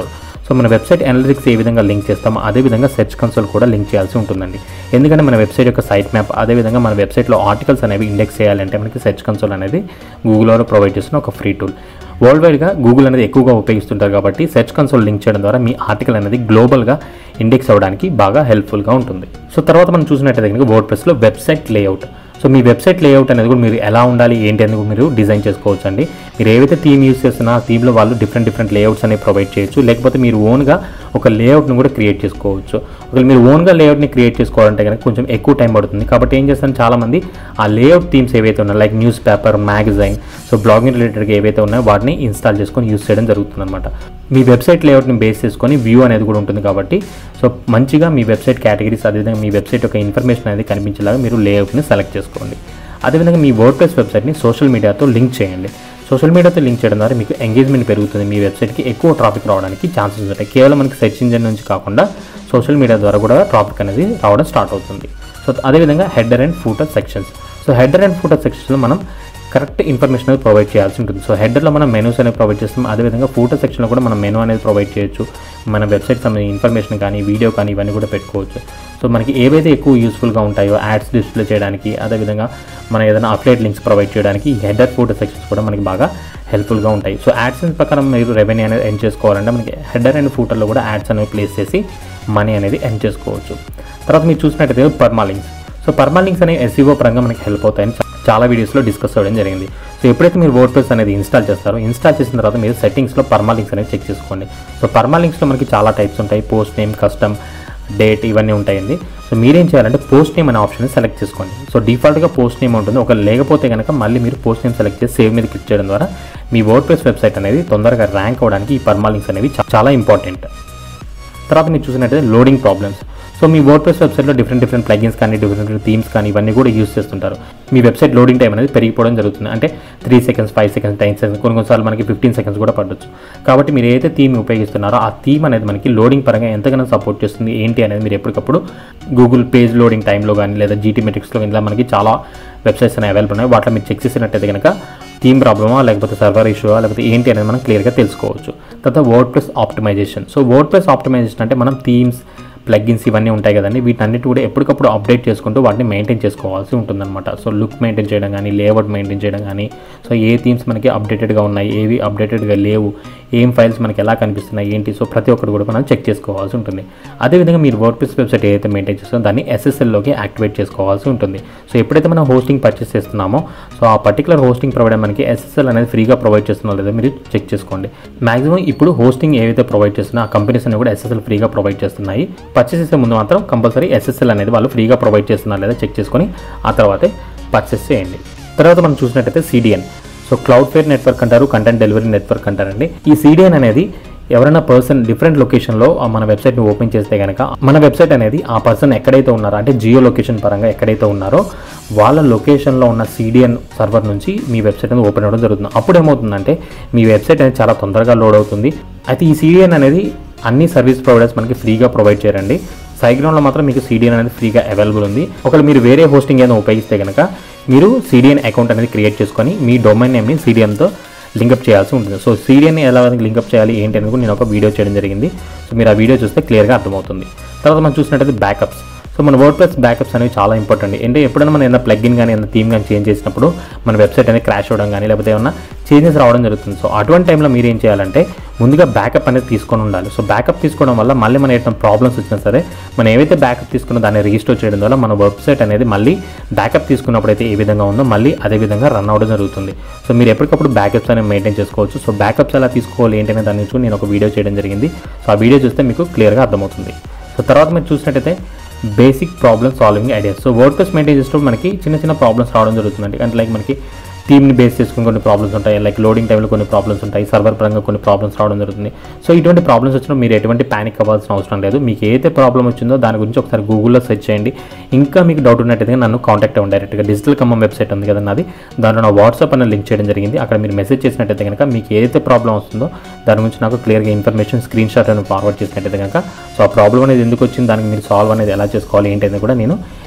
so మన వెబ్సైట్ అనలిటిక్స్ ఏ విధంగా లింక్ చేస్తామో అదేవిధంగా సెర్చ్ కన్సోల్ కూడా లింక్ చేయాల్సి ఉంటుందండి ఎందుకంటే మన వెబ్సైట్ యొక్క సైట్ మ్యాప్ అదేవిధంగా మన వెబ్సైట్లో ఆర్టికల్స్ అనేవి ఇండెక్స్ చేయాలంటే మనకి సెర్చ్ కన్సోల్ అనేది గూగుల్లో ప్రొవైడ్ చేస్తున్న ఒక ఫ్రీ టూల్ వరల్డ్ వైడ్గా గూగుల్ అనేది ఎక్కువగా ఉపయోగిస్తుంటారు కాబట్టి సెర్చ్ కన్సోల్ లింక్ చేయడం ద్వారా మీ ఆర్టికల్ అనేది గ్లోబల్గా ఇండెక్స్ అవ్వడానికి బాగా హెల్ప్ఫుల్గా ఉంటుంది సో తర్వాత మనం చూసినట్టయితే కనుక వర్డ్ ప్రెస్లో వెబ్సైట్ లేఅవుట్ సో మీ వెబ్సైట్ లేఅవుట్ అనేది కూడా మీరు ఎలా ఉండాలి ఏంటి అనేది కూడా మీరు డిజైన్ చేసుకోవచ్చు అండి మీరు ఏవైతే థీమ్ యూస్ చేస్తున్నా ఆ థీమ్లో వాళ్ళు డిఫరెంట్ డిఫరెంట్ లేఅవుట్స్ అనేవి ప్రొవైడ్ చేయొచ్చు లేకపోతే మీరు ఓన్గా ఒక లేఅవుట్ని కూడా క్రియేట్ చేసుకోవచ్చు ఒకవేళ మీరు ఓన్గా లేఅవుట్ని క్రియేట్ చేసుకోవాలంటే కనుక కొంచెం ఎక్కువ టైం పడుతుంది కాబట్టి ఏం చేస్తాను చాలామంది ఆ లేఅవుట్ థీమ్స్ ఏవైతే ఉన్నాయో like newspaper magazine so blogging రిలేటెడ్గా ఏవైతే ఉన్నాయో వాటిని ఇన్స్టాల్ చేసుకొని యూస్ చేయడం జరుగుతుంది అనమాట మీ వెబ్సైట్ లేఅవుట్ని బేస్ చేసుకొని వ్యూ అనేది కూడా ఉంటుంది కాబట్టి సో మంచిగా మీ వెబ్సైట్ కేటగిరీస్ అదేవిధంగా మీ వెబ్సైట్ యొక్క ఇన్ఫర్మేషన్ అనేది కనిపించేలాగా మీరు లేఅవుట్ని సెలెక్ట్ చేసుకోండి అదేవిధంగా మీ వర్డ్ ప్రెస్ వెబ్సైట్ని సోషల్ మీడియాతో లింక్ చేయండి సోషల్ మీడియాతో లింక్ చేయడం ద్వారా మీకు ఎంగేజ్మెంట్ పెరుగుతుంది మీ వెబ్సైట్కి ఎక్కువ ట్రాఫిక్ రావడానికి ఛాన్సెస్ ఉంటాయి కేవలం మనకి సెర్చ్ ఇంజిన్ నుంచి కాకుండా సోషల్ మీడియా ద్వారా కూడా ట్రాఫిక్ అనేది రావడం స్టార్ట్ అవుతుంది సో అదేవిధంగా header and footer sections so header and footer సెక్షన్స్లో మనం కరెక్ట్ ఇన్ఫర్మేషన్ అనేది ప్రొవైడ్ చేయాల్సి ఉంటుంది సో హెడర్లో మనం మెనూస్ అనేది ప్రొవైడ్ చేస్తాం అదేవిధంగా ఫోటో సెక్షన్లో కూడా మనం మెనూ అనేది ప్రొవైడ్ చేయొచ్చు మన వెబ్సైట్ సంబంధించిన ఇన్ఫర్మేషన్ కానీ వీడియో కానీ ఇవన్నీ కూడా పెట్టుకోవచ్చు సో మనకి ఏవైతే ఎక్కువ యూస్ఫుల్గా ఉంటాయో యాడ్స్ డిస్ప్లే చేయడానికి అదేవిధంగా మనం ఏదైనా అప్డేట్ లింక్స్ ప్రొవైడ్ చేయడానికి ఈ హెడర్ ఫోటో సెక్షన్స్ కూడా మనకి బాగా హెల్ప్ఫుల్గా ఉంటాయి సో యాడ్సెన్స్ ప్రకారం మీరు రెవెన్యూ అనేది ఎండ్ చేసుకోవాలంటే మనకి హెడర్ అండ్ ఫూటర్లో కూడా యాడ్స్ అనేవి ప్లేస్ చేసి మనీ అనేది ఎండ్ చేసుకోవచ్చు తర్వాత మీరు చూసినట్టయితే permalinks so permalinks అనేవి ఎస్ఈఓ పరంగా మనకి హెల్ప్ అవుతాయని చా- చాలా వీడియోస్లో డిస్కస్ అవ్వడం జరిగింది సో ఎప్పుడైతే మీరు వర్డ్ ప్రెస్ అనేది ఇన్స్టాల్ చేస్తారో ఇన్స్టాల్ చేసిన తర్వాత మీరు సెట్టింగ్స్లో పర్మా లింక్స్ అనేది చెక్ చేసుకోండి సో పర్మా లింక్స్లో మనకి చాలా టైప్స్ ఉంటాయి పోస్ట్ నేమ్ కస్టమ్ డేట్ ఇవన్నీ ఉంటాయండి సో మీరేం చేయాలంటే పోస్ట్ నేమ్ అనే ఆప్షన్ సెలెక్ట్ చేసుకోండి సో డిఫాల్ట్గా పోస్ట్ నేమ్ ఉంటుంది ఒక లేకపోతే కనుక మళ్ళీ మీరు పోస్ట్ నేమ్ సెలెక్ట్ చేసి సేవ్ మీద క్లిక్ చేయడం ద్వారా మీ వర్డ్ ప్రెస్ వెబ్సైట్ అనేది తొందరగా ర్యాంక్ అవ్వడానికి ఈ పర్మా లింక్స్ అనేవి చా- చాలా ఇంపార్టెంట్ తర్వాత మీరు చూసినట్టయితే లోడింగ్ ప్రాబ్లమ్స్ సో మీ వర్డ్ ప్రెస్ వెబ్సైట్లో డిఫరెంట్ డిఫరెంట్ ప్లగిన్స్ కానీ డిఫరెంట్ డిఫరెంట్ థీమ్స్ కానీ ఇవన్నీ కూడా యూస్ చేస్తుంటారు మీ వెబ్సైట్ లోడింగ్ టైం అనేది పెరిగిపోవడం జరుగుతుంది అంటే three seconds five seconds ten seconds కొన్ని కొన్నిసార్లు మనకి ఫిఫ్టీన్ సెకండ్స్ కూడా పడవచ్చు కాబట్టి మీరు ఏదైతే థీమ్ ఉపయోగిస్తున్నారో ఆ థీమ్ అనేది మనకి లోడింగ్ పరంగా ఎంతగానో సపోర్ట్ చేస్తుంది ఏంటి అనేది మీరు ఎప్పటికప్పుడు గూగుల్ పేజ్ లోడింగ్ టైంలో కానీ లేదా జీటీ మెట్రిక్స్లో కానీ ఇలా మనకి చాలా వెబ్సైట్స్ అనేవి అవైలబుల్ ఉన్నాయి వాటిలో మీరు చెక్ చేసినట్టయితే కనుక థీమ్ ప్రాబ్లమా లేకపోతే సర్వర్ ఇష్యూవా లేకపోతే ఏంటి అనేది మనం క్లియర్గా తెలుసుకోవచ్చు తర్వాత WordPress optimization so WordPress optimization అంటే మనం థీమ్స్ ప్లగ్గిన్స్ ఇవన్నీ ఉంటాయి కదండి వీటన్నిటి కూడా ఎప్పటికప్పుడు అప్డేట్ చేసుకుంటూ వాటిని మెయింటైన్ చేసుకోవాల్సి ఉంటుందన్నమాట సో లుక్ మెయింటైన్ చేయడం కానీ లేఅవుట్ మెయింటైన్ చేయడం కానీ సో ఏ థీమ్స్ మనకి అప్డేటెడ్గా ఉన్నాయి ఏవి అప్డేటెడ్గా లేవు ఏం ఫైల్స్ మనకి ఎలా కనిపిస్తున్నాయి ఏంటి సో ప్రతి ఒక్కటి కూడా మనం చెక్ చేసుకోవాల్సి ఉంటుంది అదేవిధంగా మీరు వర్డ్ ప్రెస్ వెబ్సైట్ ఏదైతే మెయింటైన్ చేస్తారో దాన్ని ఎస్ఎస్ఎల్లోకి యాక్టివేట్ చేసుకోవాల్సి ఉంటుంది సో ఎప్పుడైతే మనం హోస్టింగ్ పర్చేస్ చేస్తున్నామో సో ఆ పర్టికులర్ హోస్టింగ్ ప్రొవైడర్ మనకి ఎస్ఎస్ఎల్ అనేది ఫ్రీగా ప్రొవైడ్ చేస్తున్నా లేదా మీరు చెక్ చేసుకోండి మాక్సిమం ఇప్పుడు హోస్టింగ్ ఏవైతే ప్రొవైడ్ చేస్తున్నా ఆ కంపెనీస్ అన్ని కూడా ఎస్ఎస్ఎల్ ఫ్రీగా ప్రొవైడ్ చేస్తున్నాయి పర్చేస్ చేసే ముందు మాత్రం కంపల్సరీ ఎస్ఎస్ఎల్ అనేది వాళ్ళు ఫ్రీగా ప్రొవైడ్ చేస్తున్నారు లేదా చెక్ చేసుకొని ఆ తర్వాతే పర్చేస్ చేయండి తర్వాత మనం చూసినట్టయితే CDN so Cloudflare network అంటారు కంటెంట్ డెలివరీ నెట్వర్క్ అంటారండి ఈ సిడిఎన్ అనేది ఎవరైనా పర్సన్ డిఫరెంట్ లొకేషన్లో మన వెబ్సైట్ని ఓపెన్ చేస్తే కనుక మన వెబ్సైట్ అనేది ఆ పర్సన్ ఎక్కడైతే ఉన్నారో అంటే జియో లొకేషన్ పరంగా ఎక్కడైతే ఉన్నారో వాళ్ళ లొకేషన్లో ఉన్న సిడిఎన్ సర్వర్ నుంచి మీ వెబ్సైట్ అనేది ఓపెన్ అవ్వడం జరుగుతుంది అప్పుడు ఏమవుతుందంటే మీ వెబ్సైట్ అనేది చాలా తొందరగా లోడ్ అవుతుంది అయితే ఈ సిడిఎన్ అనేది అన్ని సర్వీస్ ప్రొవైడర్స్ మనకి ఫ్రీగా ప్రొవైడ్ చేయరండి సైగ్రౌండ్లో మాత్రం మీకు సిడిఎన్ అనేది ఫ్రీగా అవైలబుల్ ఉంది ఒకవేళ మీరు వేరే హోస్టింగ్ ఏదైనా ఉపయోగిస్తే కనుక మీరు సిడిఎన్ అకౌంట్ అనేది క్రియేట్ చేసుకొని మీ డొమైన్ నేమ్ని సిడిఎన్తో లింకప్ చేయాల్సి ఉంటుంది సో సీరియల్ని ఎలా లింకప్ చేయాలి ఏంటి అనేది కూడా నేను ఒక వీడియో చేయడం జరిగింది సో మీరు ఆ వీడియో చూస్తే క్లియర్గా అర్థమవుతుంది తర్వాత మనం చూసినట్టయితే బ్యాకప్స్ సో మన వర్డ్ ప్లస్ బ్యాకప్స్ అనేవి చాలా ఇంపార్టెంట్ అంటే ఎప్పుడైనా మనం ఏదైనా ప్లగ్ఇన్ కానీ ఏదైనా థీమ్ కానీ చేంజ్ చేసినప్పుడు మన వెబ్సైట్ అనేది క్రాష్ అవ్వడం కానీ లేకపోతే ఏమన్నా చేంజెస్ రావడం జరుగుతుంది సో అటువంటి టైంలో మీరు ఏం చేయాలంటే ముందుగా బ్యాకప్ అనేది తీసుకొని ఉండాలి సో బ్యాకప్ తీసుకోవడం వల్ల మళ్ళీ మన ఏదైనా ప్రాబ్లమ్స్ వచ్చినా సరే మనం ఏవైతే బ్యాకప్ తీసుకున్నా దాన్ని రిజిస్టర్ చేయడం వల్ల మన వెబ్సైట్ అనేది మళ్ళీ బ్యాకప్ తీసుకున్నప్పుడు అయితే ఏ విధంగా ఉందో మళ్ళీ అదే విధంగా రన్ అవ్వడం జరుగుతుంది సో మీరు ఎప్పటికప్పుడు బ్యాకప్స్ అనేవి మెయింటైన్ చేసుకోవచ్చు సో బ్యాకప్స్ ఎలా తీసుకోవాలి ఏంటి అనే దాని నుంచి కూడా నేను ఒక వీడియో చేయడం జరిగింది సో ఆ వీడియో చూస్తే మీకు క్లియర్గా అర్థమవుతుంది సో తర్వాత మీరు చూసినట్టయితే basic problem solving ideas so WordPress maintain చేసినప్పుడు మనకి చిన్న చిన్న ప్రాబ్లమ్స్ రావడం జరుగుతుందండి అంటే లైక్ మనకి టీమ్ని బేస్ చేసుకుని కొన్ని ప్రాబ్లమ్స్ ఉంటాయి లైక్ లోడింగ్ టైంలో కొన్ని ప్రాబ్లమ్స్ ఉంటాయి సర్వర్ పరంగా కొన్ని ప్రాబ్లమ్స్ రావడం జరుగుతుంది సో ఇటువంటి ప్రాబ్లమ్స్ వచ్చినప్పుడు మీరు ఎటువంటి ప్యానిక్ అవ్వాల్సిన అవసరం లేదు మీకు ఏదైతే ప్రాబ్లం వచ్చిందో దాని గురించి ఒకసారి గూగుల్లో సెర్చ్ చేయండి ఇంకా మీకు డౌట్ ఉన్నట్టయితే నన్ను కాంటాక్ట్ అవ్వండి డైరెక్ట్గా డిజిటల్ ఖమ్మం వెబ్సైట్ ఉంది కదా నాది దాంట్లో నా వాట్సాప్ అన్న లింక్ చేయడం జరిగింది అక్కడ మీరు మెసేజ్ చేసినట్టయితే కనుక మీకు ఏదైతే ప్రాబ్లం వస్తుందో దాని గురించి నాకు క్లియర్గా ఇన్ఫర్మేషన్ స్క్రీన్ షాట్ అని ఫార్వర్డ్ చేసినట్టయితే కనుక సో ఆ ప్రాబ్లం అనేది ఎందుకు వచ్చింది దానికి మీరు సాల్వ్ అనేది ఎలా చేసుకోవాలి ఏంటి అనేది కూడా నేను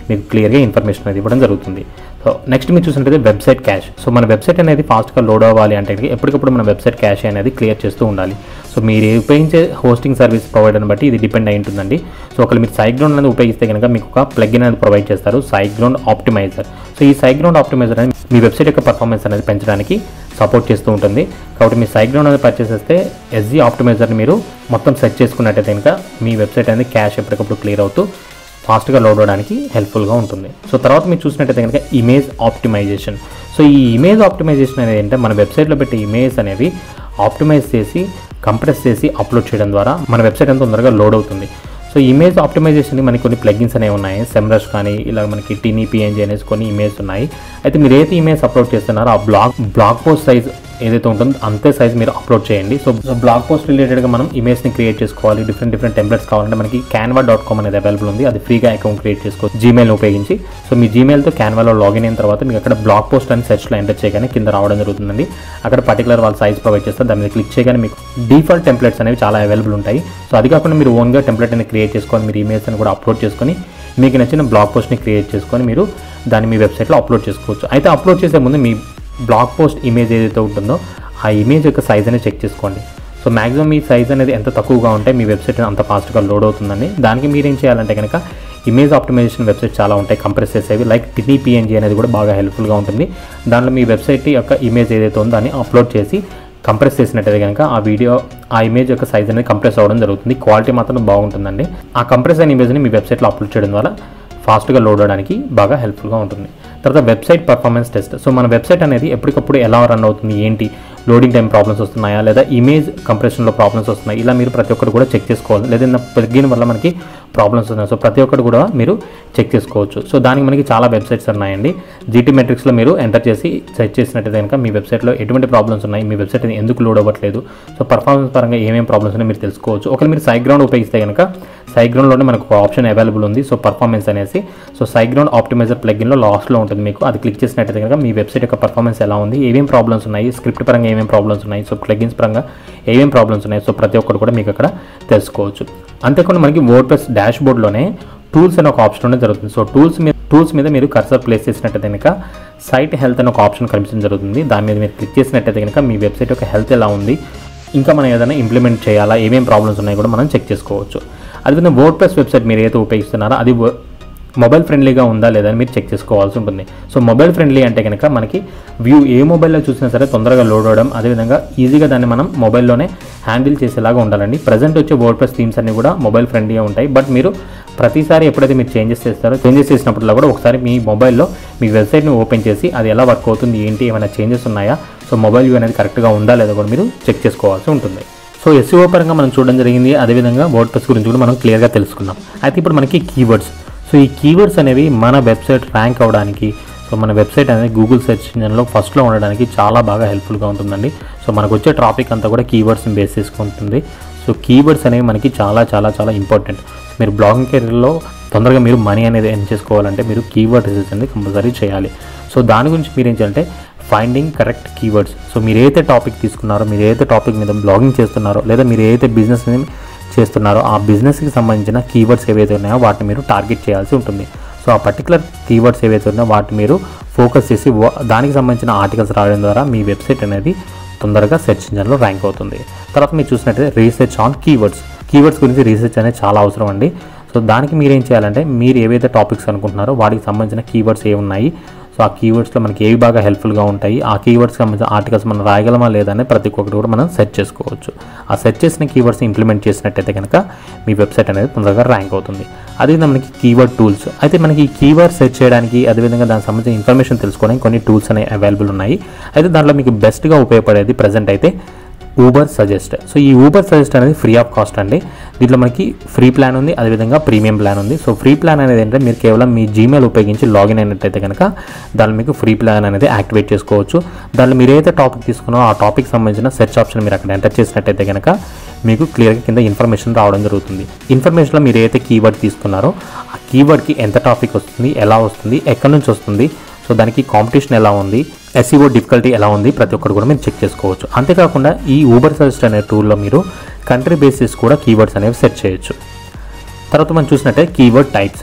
మీకు క్లియర్గా ఇన్ఫర్మేషన్ అనేది ఇవ్వడం జరుగుతుంది సో నెక్స్ట్ మీరు చూసినట్టయితే వెబ్సైట్ క్యాష్ సో మన వెబ్సైట్ అనేది ఫాస్ట్గా లోడ్ అవ్వాలి అంటే ఎప్పటికప్పుడు మన వెబ్సైట్ క్యాష్ అనేది క్లియర్ చేస్తూ ఉండాలి సో మీరు ఉపయోగించే హోస్టింగ్ సర్వీస్ ప్రొవైడర్ని బట్టి ఇది డిపెండ్ అయి ఉంటుందండి సో ఒకవేళ మీరు సైగ్రౌండ్ అనేది ఉపయోగిస్తే కనుక మీకు ఒక ప్లగ్ఇన్ అనేది ప్రొవైడ్ చేస్తారు సైగ్రౌండ్ ఆప్టిమైజర్ సో ఈ సైగ్రౌండ్ ఆప్టిమైజర్ అనేది మీ వెబ్సైట్ యొక్క పర్ఫార్మెన్స్ అనేది పెంచడానికి సపోర్ట్ చేస్తూ ఉంటుంది కాబట్టి మీ సైగ్రౌండ్ అనేది పర్చేస్ చేస్తే ఎస్జీ ఆప్టిమైజర్ని మీరు మొత్తం సెట్ చేసుకున్నట్టయితే కనుక మీ వెబ్సైట్ అనేది క్యాష్ ఎప్పటికప్పుడు క్లియర్ అవుతూ ఫాస్ట్గా లోడ్ అవ్వడానికి హెల్ప్ఫుల్గా ఉంటుంది సో తర్వాత మీరు చూసినట్టయితే కనుక ఇమేజ్ ఆప్టిమైజేషన్ సో ఈ ఇమేజ్ ఆప్టిమైజేషన్ అనేది ఏంటంటే మన వెబ్సైట్లో పెట్టే ఇమేజ్ అనేవి ఆప్టిమైజ్ చేసి కంప్రెస్ చేసి అప్లోడ్ చేయడం ద్వారా మన వెబ్సైట్ అంతా తొందరగా లోడ్ అవుతుంది సో ఇమేజ్ ఆప్టిమైజేషన్ మనకి కొన్ని ప్లగిన్స్ అనేవి ఉన్నాయి సెమ్రష్ కానీ ఇలా మనకి టీనీ పిఎన్జీ అనేసి కొన్ని ఇమేజ్ ఉన్నాయి అయితే మీరు ఏదైతే ఇమేజ్ అప్లోడ్ చేస్తున్నారో ఆ బ్లాగ్ బ్లాగ్ పోస్ట్ సైజ్ ఏదైతే ఉంటుందో అంతే సైజ్ మీరు అప్లోడ్ చేయండి సో బ్లాగ్ పోస్ట్ రిలేటెడ్గా మనం ఇమేజ్ని క్రియేట్ చేసుకోవాలి డిఫరెంట్ డిఫరెంట్ టెంప్లెట్స్ కావాలంటే మనకి క్యాన్వా డాట్ కామ్ అనేది అవైలబుల్ ఉంది అది ఫ్రీగా అకౌంట్ క్రియేట్ చేసుకోవచ్చు జీమెయిల్ ఉపయోగించి సో మీ జీమెయిల్తో క్యాన్వాలో లాగిన్ అయిన తర్వాత మీకు అక్కడ బ్లాగ్ పోస్ట్ అని సెర్చ్లో ఎంటర్ చేయగానే కింద రావడం జరుగుతుందండి అక్కడ పర్టికులర్ వాళ్ళ సైజ్ ప్రొవైడ్ చేస్తారు దాని మీద క్లిక్ చేయగానే మీకు డిఫాల్ట్ టెంప్లెట్స్ అనేవి చాలా అవైలబుల్ ఉంటాయి సో అది కాకుండా మీరు ఓన్గా టెంప్లెట్ అనేది క్రియేట్ చేసుకొని మీరు ఇమేజ్ అని కూడా అప్లోడ్ చేసుకొని మీకు నచ్చిన బ్లాగ్ పోస్ట్ని క్రియేట్ చేసుకొని మీరు దాన్ని మీ వెబ్సైట్లో అప్లోడ్ చేసుకోవచ్చు అయితే అప్లోడ్ చేసే ముందు మీ బ్లాగ్ పోస్ట్ ఇమేజ్ ఏదైతే ఉంటుందో ఆ ఇమేజ్ యొక్క సైజ్ అనేది చెక్ చేసుకోండి సో మాక్సిమం మీ సైజ్ అనేది ఎంత తక్కువగా ఉంటే మీ వెబ్సైట్ అంత ఫాస్ట్గా లోడ్ అవుతుందండి దానికి మీరు ఏం చేయాలంటే కనుక ఇమేజ్ ఆప్టిమైజేషన్ వెబ్సైట్ చాలా ఉంటాయి కంప్రెస్ చేసేవి లైక్ టినీ పిఎన్జీ అనేది కూడా బాగా హెల్ప్ఫుల్గా ఉంటుంది దాంట్లో మీ వెబ్సైట్ యొక్క ఇమేజ్ ఏదైతే ఉందో దాన్ని అప్లోడ్ చేసి కంప్రెస్ చేసినట్టయితే కనుక ఆ వీడియో ఆ ఇమేజ్ యొక్క సైజ్ అనేది కంప్రెస్ అవ్వడం జరుగుతుంది క్వాలిటీ మాత్రం బాగుంటుందండి ఆ కంప్రెస్ అయిన ఇమేజ్ని మీ వెబ్సైట్లో అప్లోడ్ చేయడం ద్వారా ఫాస్ట్గా లోడ్ అవడానికి బాగా హెల్ప్ఫుల్గా ఉంటుంది తర్వాత వెబ్సైట్ పర్ఫార్మెన్స్ టెస్ట్ సో మన వెబ్సైట్ అనేది ఎప్పటికప్పుడు ఎలా రన్ అవుతుంది ఏంటి లోడింగ్ టైం ప్రాబ్లమ్స్ వస్తున్నాయా లేదా ఇమేజ్ కంప్రెషన్లో ప్రాబ్లమ్స్ వస్తున్నాయి ఇలా మీరు ప్రతి ఒక్కరు కూడా చెక్ చేసుకోవాలి లేదా ప్లగిన్ వల్ల మనకి ప్రాబ్లమ్స్ ఉన్నాయి సో ప్రతి ఒక్కరు కూడా మీరు చెక్ చేసుకోవచ్చు సో దానికి మనకి చాలా వెబ్సైట్స్ ఉన్నాయండి జీటీ మెట్రిక్స్లో మీరు ఎంటర్ చేసి సెర్చ్ చేసినట్టయితే కనుక మీ వెబ్సైట్లో ఎటువంటి ప్రాబ్లమ్స్ ఉన్నాయి మీ వెబ్సైట్ ఎందుకు లోడ్ అవ్వట్లేదు సో పర్ఫార్మెన్స్ పరంగా ఏమేమి ప్రాబ్లమ్స్ ఉన్నాయో మీరు తెలుసుకోవచ్చు ఒకవేళ మీరు సైగ్రౌండ్ ఉపయోగిస్తే కనుక సైగ్రౌండ్లోనే మనకు ఒక ఆప్షన్ అవైలబుల్ ఉంది సో పర్ఫార్మెన్స్ అనేసి సో సైగ్రౌండ్ ఆప్టిమైజర్ ప్లగిన్లో లాస్ట్లో ఉంటుంది మీకు అది క్లిక్ చేసినట్టయితే కనుక మీ వెబ్సైట్ యొక్క పర్ఫార్మెన్స్ ఎలా ఉంది ఏమేం ప్రాబ్లమ్స్ ఉన్నాయి స్క్రిప్ట్ పరంగా ఏమేం ప్రాబ్లమ్స్ ఉన్నాయి సో ప్లగిన్స్ పరంగా ఏమేం ప్రాబ్లమ్స్ ఉన్నాయి సో ప్రతి ఒక్కరు కూడా మీకు అక్కడ తెలుసుకోవచ్చు అంతేకాకుండా మనకి వర్డ్ ప్లస్ డాష్ బోర్డ్లోనే టూల్స్ అనే ఒక ఆప్షన్ అనేది జరుగుతుంది సో టూల్స్ మీద టూల్స్ మీద మీరు కర్సర్ ప్లేస్ చేసినట్టయితే కనుక సైట్ హెల్త్ అనే ఒక ఆప్షన్ కనిపించడం జరుగుతుంది దాని మీద మీరు క్లిక్ చేసినట్టయితే కనుక మీ వెబ్సైట్ యొక్క హెల్త్ ఎలా ఉంది ఇంకా మనం ఏదైనా ఇంప్లిమెంట్ చేయాలా ఏమేం ప్రాబ్లమ్స్ ఉన్నాయి కూడా మనం చెక్ చేసుకోవచ్చు అదేవిధంగా వర్డ్ ప్లస్ వెబ్సైట్ మీరు ఏదైతే ఉపయోగిస్తున్నారో అది wo- మొబైల్ ఫ్రెండ్లీగా ఉందా లేదా అని మీరు చెక్ చేసుకోవాల్సి ఉంటుంది సో మొబైల్ ఫ్రెండ్లీ అంటే కనుక మనకి వ్యూ ఏ మొబైల్లో చూసినా సరే తొందరగా లోడ్ అవ్వడం అదేవిధంగా ఈజీగా దాన్ని మనం మొబైల్లోనే హ్యాండిల్ చేసేలాగా ఉండాలండి ప్రజెంట్ వచ్చే వర్డ్ ప్లస్ థీమ్స్ అన్ని కూడా మొబైల్ ఫ్రెండ్లీగా ఉంటాయి బట్ మీరు ప్రతిసారి ఎప్పుడైతే మీరు చేంజెస్ చేస్తారో చేంజెస్ చేసినప్పుడు కూడా ఒకసారి మీ మొబైల్లో మీ వెబ్సైట్ని ఓపెన్ చేసి అది ఎలా వర్క్ అవుతుంది ఏంటి ఏమైనా చేంజెస్ ఉన్నాయా సో మొబైల్ వ్యూ అనేది కరెక్ట్గా ఉందా లేదా కూడా మీరు చెక్ చేసుకోవాల్సి ఉంటుంది సో ఎస్ఈఓ పరంగా మనం చూడడం జరిగింది అదేవిధంగా వర్డ్ ప్లస్ గురించి కూడా మనం క్లియర్గా తెలుసుకున్నాం అయితే ఇప్పుడు మనకి కీవర్డ్స్ సో ఈ కీవర్డ్స్ అనేవి మన వెబ్సైట్ ర్యాంక్ అవ్వడానికి సో మన వెబ్సైట్ అనేది గూగుల్ సెర్చ్ ఇంజన్లో ఫస్ట్లో ఉండడానికి చాలా బాగా హెల్ప్ఫుల్గా ఉంటుందండి సో మనకు వచ్చే ట్రాఫిక్ అంతా కూడా కీవర్డ్స్ని బేస్ చేసుకుంటుంది సో కీవర్డ్స్ అనేవి మనకి చాలా చాలా చాలా ఇంపార్టెంట్ మీరు బ్లాగింగ్ కెరీర్లో తొందరగా మీరు మనీ అనేది ఎర్న్ చేసుకోవాలంటే మీరు కీవర్డ్ రీసెర్చ్ అనేది కంపల్సరీ చేయాలి సో దాని గురించి మీరు ఏం చేయాలంటే ఫైండింగ్ కరెక్ట్ కీవర్డ్స్ సో మీరు ఏదైతే టాపిక్ తీసుకున్నారో మీరు ఏదైతే టాపిక్ మీద బ్లాగింగ్ చేస్తున్నారో లేదా మీరు ఏదైతే బిజినెస్ చేస్తున్నారో ఆ బిజినెస్కి సంబంధించిన కీవర్డ్స్ ఏవైతే ఉన్నాయో వాటిని మీరు టార్గెట్ చేయాల్సి ఉంటుంది సో ఆ పర్టికులర్ కీవర్డ్స్ ఏవైతే ఉన్నాయో వాటిని మీరు ఫోకస్ చేసి వా- దానికి సంబంధించిన ఆర్టికల్స్ రాయడం ద్వారా మీ వెబ్సైట్ అనేది తొందరగా సెర్చ్ ఇంజన్లో ర్యాంక్ అవుతుంది తర్వాత మీరు చూసినట్టయితే రీసెర్చ్ ఆన్ కీవర్డ్స్ కీవర్డ్స్ గురించి రీసెర్చ్ అనేది చాలా అవసరం అండి సో దానికి మీరు ఏం చేయాలంటే మీరు ఏవైతే టాపిక్స్ అనుకుంటున్నారో వాటికి సంబంధించిన కీవర్డ్స్ ఏ ఉన్నాయి సో ఆ కీవర్డ్స్లో మనకి ఏవి బాగా హెల్ప్ఫుల్గా ఉంటాయి ఆ కీవర్డ్స్కి సంబంధించిన ఆర్టికల్స్ మనం రాయగలమా లేదా అనేది ప్రతి ఒక్కటి కూడా మనం సెర్చ్ చేసుకోవచ్చు ఆ సెర్చ్ చేసిన కీవర్డ్స్ ఇంప్లిమెంట్ చేసినట్టయితే కనుక మీ వెబ్సైట్ అనేది తొందరగా ర్యాంక్ అవుతుంది అదే మనకి కీవర్డ్ టూల్స్ అయితే మనకి ఈ కీవర్డ్ సెర్చ్ చేయడానికి అదేవిధంగా దానికి సంబంధించిన ఇన్ఫర్మేషన్ తెలుసుకోవడానికి కొన్ని టూల్స్ అనేవి అవైలబుల్ ఉన్నాయి అయితే దాంట్లో మీకు బెస్ట్గా ఉపయోగపడేది ప్రజెంట్ అయితే ఊబర్ సజెస్ట్ సో ఈ ఊబర్ సజెస్ట్ అనేది ఫ్రీ ఆఫ్ కాస్ట్ అండి దీంట్లో మనకి ఫ్రీ ప్లాన్ ఉంది అదేవిధంగా ప్రీమియం ప్లాన్ ఉంది సో ఫ్రీ ప్లాన్ అనేది ఏంటంటే మీరు కేవలం మీ జీమెయిల్ ఉపయోగించి లాగిన్ అయినట్టయితే కనుక దానిలో మీకు ఫ్రీ ప్లాన్ అనేది యాక్టివేట్ చేసుకోవచ్చు దాంట్లో మీరు ఏదైతే టాపిక్ తీసుకున్నారో ఆ టాపిక్ సంబంధించిన సెర్చ్ ఆప్షన్ మీరు అక్కడ ఎంటర్ చేసినట్టయితే కనుక మీకు క్లియర్గా కింద ఇన్ఫర్మేషన్ రావడం జరుగుతుంది ఇన్ఫర్మేషన్లో మీరు ఏదైతే కీవర్డ్ తీసుకున్నారో ఆ కీవర్డ్కి ఎంత టాపిక్ వస్తుంది ఎలా వస్తుంది ఎక్కడి నుంచి వస్తుంది సో దానికి కాంపిటీషన్ ఎలా ఉంది ఎస్ఈఓ డిఫికల్టీ ఎలా ఉంది ప్రతి ఒక్కరు కూడా మీరు చెక్ చేసుకోవచ్చు అంతేకాకుండా ఈ ఊబర్ సజెస్ట్ అనే టూల్లో మీరు కంట్రీ బేసిస్ కూడా కీవర్డ్స్ అనేవి సెట్ చేయొచ్చు తర్వాత మనం చూసినట్టే keyword types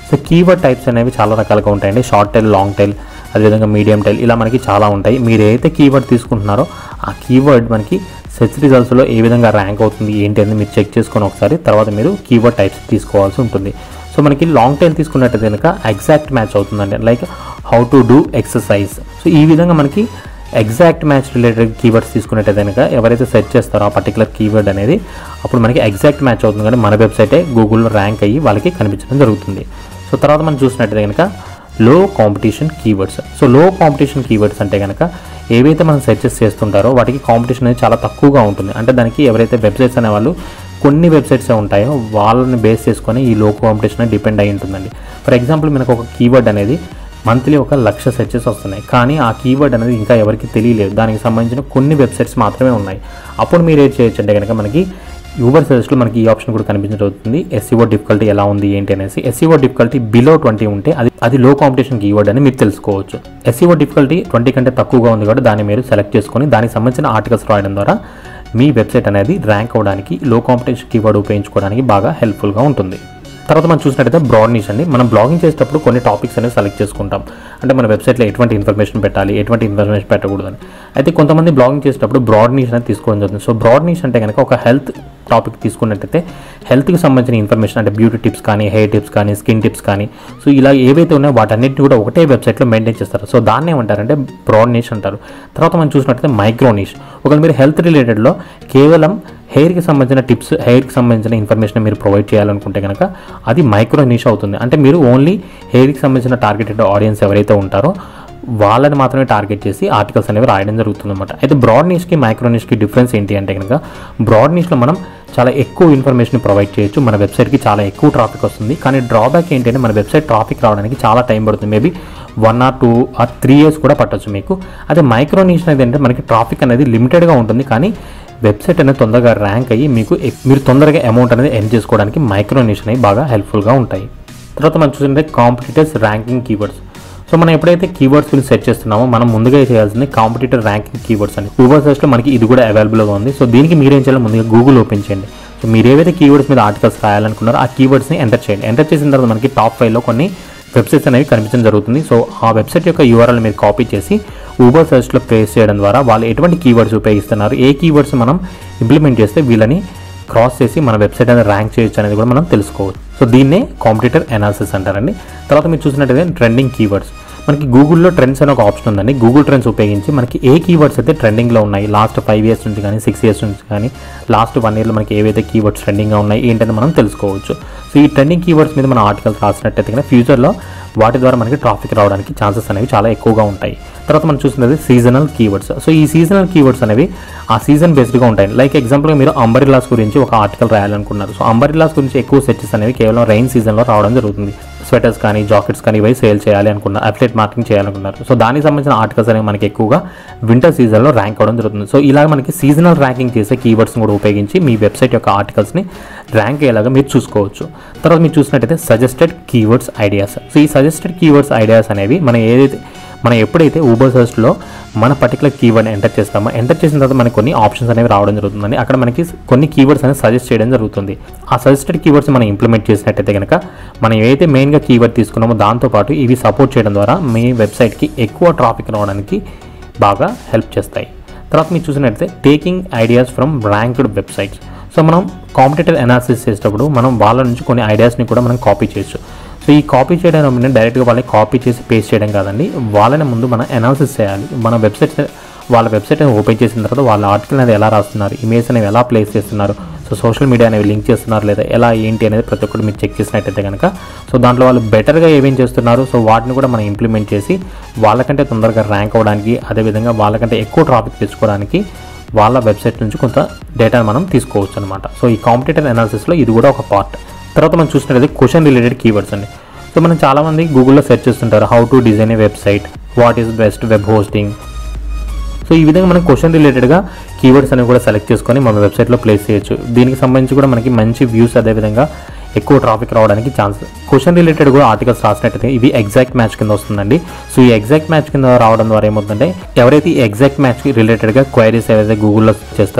so keyword types అనేవి చాలా రకాలుగా ఉంటాయండి షార్ట్ టైల్ లాంగ్ టైల్ అదేవిధంగా మీడియం టైల్ ఇలా మనకి చాలా ఉంటాయి మీరు ఏదైతే కీవర్డ్ తీసుకుంటున్నారో ఆ కీవర్డ్ మనకి సెర్చ్ రిజల్ట్స్లో ఏ విధంగా ర్యాంక్ అవుతుంది ఏంటి అనేది మీరు చెక్ చేసుకొని ఒకసారి తర్వాత మీరు కీవర్డ్ టైప్స్ తీసుకోవాల్సి ఉంటుంది సో మనకి లాంగ్ టైల్ తీసుకున్నట్టయితే కనుక ఎగ్జాక్ట్ మ్యాచ్ అవుతుందండి like how to do exercise so ఈ విధంగా మనకి ఎగ్జాక్ట్ మ్యాచ్ రిలేటెడ్ కీవర్డ్స్ తీసుకున్నట్టయితే కనుక ఎవరైతే సెర్చ్ చేస్తారో ఆ పర్టికులర్ కీవర్డ్ అనేది అప్పుడు మనకి ఎగ్జాక్ట్ మ్యాచ్ అవుతుంది కానీ మన వెబ్సైటే గూగుల్లో ర్యాంక్ అయ్యి వాళ్ళకి కనిపించడం జరుగుతుంది సో తర్వాత మనం చూసినట్టయితే కనుక low competition keywords so low competition keywords అంటే కనుక ఏవైతే మనం సెర్చెస్ చేస్తుంటారో వాటికి కాంపిటీషన్ అనేది చాలా తక్కువగా ఉంటుంది అంటే దానికి ఎవరైతే వెబ్సైట్స్ అనేవాళ్ళు కొన్ని వెబ్సైట్స్ ఉంటాయో వాళ్ళని బేస్ చేసుకొని ఈ లో కాంపిటీషన్ డిపెండ్ అయి ఉంటుందండి ఫర్ ఎగ్జాంపుల్ మనకు ఒక కీవర్డ్ అనేది మంత్లీ ఒక లక్ష సెర్చెస్ వస్తున్నాయి కానీ ఆ కీవర్డ్ అనేది ఇంకా ఎవరికి తెలియలేదు దానికి సంబంధించిన కొన్ని వెబ్సైట్స్ మాత్రమే ఉన్నాయి అప్పుడు మీరు ఏం చేయొచ్చు అంటే కనుక మనకి యూబర్ సర్చ్లో మనకి ఈ ఆప్షన్ కూడా కనిపించడం అవుతుంది ఎస్సీఓ డిఫికల్టీ ఎలా ఉంది ఏంటి అనేసి ఎస్సీఓ డిఫికల్టీ బిలో ట్వంటీ ఉంటే అది అది లో కాంపిటీషన్ కీవర్డ్ అని మీరు తెలుసుకోవచ్చు ఎస్సీఓ డిఫికల్టీ ట్వంటీ కంటే తక్కువగా ఉంది కాబట్టి దాన్ని మీరు సెలెక్ట్ చేసుకొని దానికి సంబంధించిన ఆర్టికల్స్ రాయడం ద్వారా మీ వెబ్సైట్ అనేది ర్యాంక్ అవ్వడానికి లో కాంపిటీషన్ కీవర్డ్ ఉపయోగించుకోవడానికి బాగా హెల్ప్ఫుల్గా ఉంటుంది తర్వాత మనం చూసినట్టయితే బ్రాడ్ నిష్ అండి మనం బ్లాగింగ్ చేసేటప్పుడు కొన్ని టాపిక్స్ అనేవి సెలెక్ట్ చేసుకుంటాం అంటే మన వెబ్సైట్లో ఎటువంటి ఇన్ఫర్మేషన్ పెట్టాలి ఎటువంటి ఇన్ఫర్మేషన్ పెట్టకూడదని అయితే కొంతమంది బ్లాగింగ్ చేసేటప్పుడు బ్రాడ్ నిష్ అనేది తీసుకోవడం జరుగుతుంది సో బ్రాడ్ నిష్ అంటే కనుక ఒక హెల్త్ టాపిక్ తీసుకున్నట్టయితే హెల్త్కి సంబంధించిన ఇన్ఫర్మేషన్ అంటే బ్యూటీ టిప్స్ కానీ హెయిర్ టిప్స్ కానీ స్కిన్ టిప్స్ కానీ సో ఇలా ఏవైతే ఉన్నాయో వాటన్నిటిని కూడా ఒకటే వెబ్సైట్లో మెయింటైన్ చేస్తారు సో దాన్ని ఏమంటారంటే బ్రాడ్ నిష్ అంటారు తర్వాత మనం చూసినట్టయితే మైక్రో నిష్ ఒకవేళ మీరు హెల్త్ రిలేటెడ్లో కేవలం హెయిర్కి సంబంధించిన టిప్స్ హెయిర్కి సంబంధించిన ఇన్ఫర్మేషన్ మీరు ప్రొవైడ్ చేయాలనుకుంటే కనుక అది మైక్రో నిష్ అవుతుంది అంటే మీరు ఓన్లీ హెయిర్కి సంబంధించిన టార్గెటెడ్ ఆడియన్స్ ఎవరైతే ఉంటారో వాళ్ళని మాత్రమే టార్గెట్ చేసి ఆర్టికల్స్ అనేవి రాయడం జరుగుతుంది అనమాట అయితే బ్రాడ్ నిష్కి మైక్రో నిష్కి డిఫరెన్స్ ఏంటి అంటే కనుక బ్రాడ్ నిష్లో మనం చాలా ఎక్కువ ఇన్ఫర్మేషన్ ప్రొవైడ్ చేయొచ్చు మన వెబ్సైట్కి చాలా ఎక్కువ ట్రాఫిక్ వస్తుంది కానీ డ్రాబ్యాక్ ఏంటంటే మన వెబ్సైట్ ట్రాఫిక్ రావడానికి చాలా టైం పడుతుంది maybe one or two or three years కూడా పట్టొచ్చు మీకు అదే మైక్రో నిష్ అనేది ఏంటంటే మనకి ట్రాఫిక్ అనేది లిమిటెడ్గా ఉంటుంది కానీ వెబ్సైట్ అనేది తొందరగా ర్యాంక్ అయ్యి మీకు ఎక్- మీరు తొందరగా అమౌంట్ అనేది ఎర్న్ చేసుకోవడానికి మైక్రో నిష్ అనేవి బాగా హెల్ప్ఫుల్గా ఉంటాయి తర్వాత మనం చూస్తుంటే కాంపిటీటర్స్ ర్యాంకింగ్ కీవర్డ్స్ సో మనం ఎప్పుడైతే కీవర్డ్స్ గురించి సెర్చ్ చేస్తున్నామో మనం ముందుగా చేయాల్సింది కాంపిటీటర్ ర్యాంకింగ్ కీవర్డ్స్ అని గూగుల్ సెర్చ్లో మనకి ఇది కూడా అవైలబుల్గా ఉంది సో దీనికి మీరేం చేయాలి ముందుగా గూగుల్ ఓపెన్ చేయండి సో మీరు ఏవైతే కీవర్డ్స్ మీద ఆర్టికల్స్ రాయాలనుకున్నారో ఆ కీవర్డ్స్ని ఎంటర్ చేయండి ఎంటర్ చేసిన తర్వాత మనకి టాప్ ఫైవ్లో కొన్ని వెబ్సైట్స్ అనేవి కనిపించడం జరుగుతుంది సో ఆ వెబ్సైట్ యొక్క యూఆర్ఎల్ మీరు కాపీ చేసి ఊబర్ సెర్చ్లో ప్లేస్ చేయడం ద్వారా వాళ్ళు ఎటువంటి కీవర్డ్స్ ఉపయోగిస్తున్నారు ఏ కీవర్డ్స్ మనం ఇంప్లిమెంట్ చేస్తే వీళ్ళని క్రాస్ చేసి మన వెబ్సైట్ అనేది ర్యాంక్ చేయొచ్చు అనేది కూడా మనం తెలుసుకోవచ్చు సో దీన్నే కాంపిటీటర్ అనాలిసిస్ అంటారండి తర్వాత మీరు చూసినట్టయితే ట్రెండింగ్ కీవర్డ్స్ మనకి గూగుల్లో ట్రెండ్స్ అనే ఒక ఆప్షన్ ఉందండి గూగుల్ ట్రెండ్స్ ఉపయోగించి మనకి ఏ కీవర్డ్స్ అయితే ట్రెండింగ్లో ఉన్నాయి లాస్ట్ ఫైవ్ ఇయర్స్ నుంచి కానీ సిక్స్ ఇయర్స్ నుంచి కానీ లాస్ట్ వన్ ఇయర్లో మనకి ఏవైతే కీవర్డ్స్ ట్రెండింగ్గా ఉన్నాయి ఏంటని మనం తెలుసుకోవచ్చు సో ఈ ట్రెండింగ్ కీవర్డ్స్ మీద మనం ఆర్టికల్స్ రాసినట్టయితే కనుక ఫ్యూచర్లో వాటి ద్వారా మనకి ట్రాఫిక్ రావడానికి ఛాన్సెస్ అనేవి చాలా ఎక్కువగా ఉంటాయి తర్వాత మనం చూసినది సీజనల్ కీవర్డ్స్ సో ఈ సీజనల్ కీవర్డ్స్ అనేవి ఆ సీజన్ బేస్డ్గా ఉంటాయి లైక్ ఎగ్జాంపుల్గా మీరు అంబరిలాస్ గురించి ఒక ఆర్టికల్ రాయాలనుకున్నారు సో అంబరిలాస్ గురించి ఎక్కువ సెర్చెస్ అనేవి కేవలం రైన్ సీజన్లో రావడం జరుగుతుంది స్వెటర్స్ కానీ జాకెట్స్ కానీ ఇవి సేల్ చేయాలి అనుకున్నారు అప్డేట్ మార్కెటింగ్ చేయాలనుకున్నారు సో దానికి సంబంధించిన ఆర్టికల్స్ అనేవి మనకి ఎక్కువగా వింటర్ సీజన్లో ర్యాంక్ అవ్వడం జరుగుతుంది సో ఇలా మనకి సీజనల్ ర్యాంకింగ్ చేసే కీవర్డ్స్ని కూడా ఉపయోగించి మీ వెబ్సైట్ యొక్క ఆర్టికల్స్ని ర్యాంక్ అయ్యేలాగా మీరు చూసుకోవచ్చు తర్వాత మీరు చూసినట్టయితే సజెస్టెడ్ కీవర్డ్స్ ఐడియాస్ సో ఈ సజెస్టెడ్ కీవర్డ్స్ ఐడియాస్ అనేవి మనం ఏదైతే మనం ఎప్పుడైతే ఊబర్ సర్చ్లో మన పర్టికులర్ కీవర్డ్ ఎంటర్ చేస్తామో ఎంటర్ చేసిన తర్వాత మనకి కొన్ని ఆప్షన్స్ అనేవి రావడం జరుగుతుందండి అక్కడ మనకి కొన్ని కీవర్డ్స్ అనేవి సజెస్ట్ చేయడం జరుగుతుంది ఆ సజెస్టెడ్ కీవర్డ్స్ మనం ఇంప్లిమెంట్ చేసినట్టయితే కనుక మనం ఏదైతే మెయిన్గా కీవర్డ్ తీసుకున్నామో దాంతోపాటు ఇవి సపోర్ట్ చేయడం ద్వారా మీ వెబ్సైట్కి ఎక్కువ ట్రాఫిక్ రావడానికి బాగా హెల్ప్ చేస్తాయి తర్వాత మీరు చూసినట్టయితే taking ideas from ranked websites so మనం కాంపిటేటివ్ అనాలిసిస్ చేసేటప్పుడు మనం వాళ్ళ నుంచి కొన్ని ఐడియాస్ని కూడా మనం కాపీ చేయొచ్చు సో ఈ కాపీ చేయడం అంటే డైరెక్ట్గా వాళ్ళని కాపీ చేసి పేస్ట్ చేయడం కాదండి వాళ్ళని ముందు మనం అనాలిసిస్ చేయాలి మన వెబ్సైట్ వాళ్ళ వెబ్సైట్ ఓపెన్ చేసిన తర్వాత వాళ్ళ ఆర్టికల్ అనేది ఎలా రాస్తున్నారు ఇమేజ్ అనేవి ఎలా ప్లేస్ చేస్తున్నారు సో సోషల్ మీడియా అనేవి లింక్ చేస్తున్నారు లేదా ఎలా ఏంటి అనేది ప్రతి ఒక్కటి మీరు చెక్ చేసినట్టయితే కనుక సో దాంట్లో వాళ్ళు బెటర్గా ఏమేం చేస్తున్నారు సో వాటిని కూడా మనం ఇంప్లిమెంట్ చేసి వాళ్ళకంటే తొందరగా ర్యాంక్ అవ్వడానికి అదేవిధంగా వాళ్ళకంటే ఎక్కువ ట్రాఫిక్ తెచ్చుకోవడానికి వాళ్ళ వెబ్సైట్ నుంచి కొంత డేటాను మనం తీసుకోవచ్చు అనమాట సో ఈ కాంపిటేటివ్ అనాలిసిస్లో ఇది కూడా ఒక పార్ట్ తర్వాత మనం చూసినట్లయితే క్వశ్చన్ రిలేటెడ్ కీవర్డ్స్ అండి సో మనం చాలామంది గూగుల్లో సెర్చ్ చేస్తుంటారు how to design a website what is best web hosting so ఈ విధంగా మనం క్వశ్చన్ రిలేటెడ్గా కీవర్డ్స్ అనేవి కూడా సెలెక్ట్ చేసుకొని మన వెబ్సైట్లో ప్లేస్ చేయొచ్చు దీనికి సంబంధించి కూడా మనకి మంచి వ్యూస్ అదేవిధంగా ఎక్కువ ట్రాఫిక్ రావడానికి ఛాన్స్ క్వశ్చన్ రిలేటెడ్ కూడా ఆర్టికల్స్ రాసినట్టయితే ఇవి ఎగ్జాక్ట్ మ్యాచ్ కింద వస్తుందండి సో ఈ ఎగ్జాక్ట్ మ్యాచ్ కింద రావడం ద్వారా ఏమవుతుందంటే ఎవరైతే ఈ ఎగ్జాక్ట్ మ్యాచ్ రిలేటెడ్గా క్వైరీస్ ఏవైతే గూగుల్లో చేస్తారో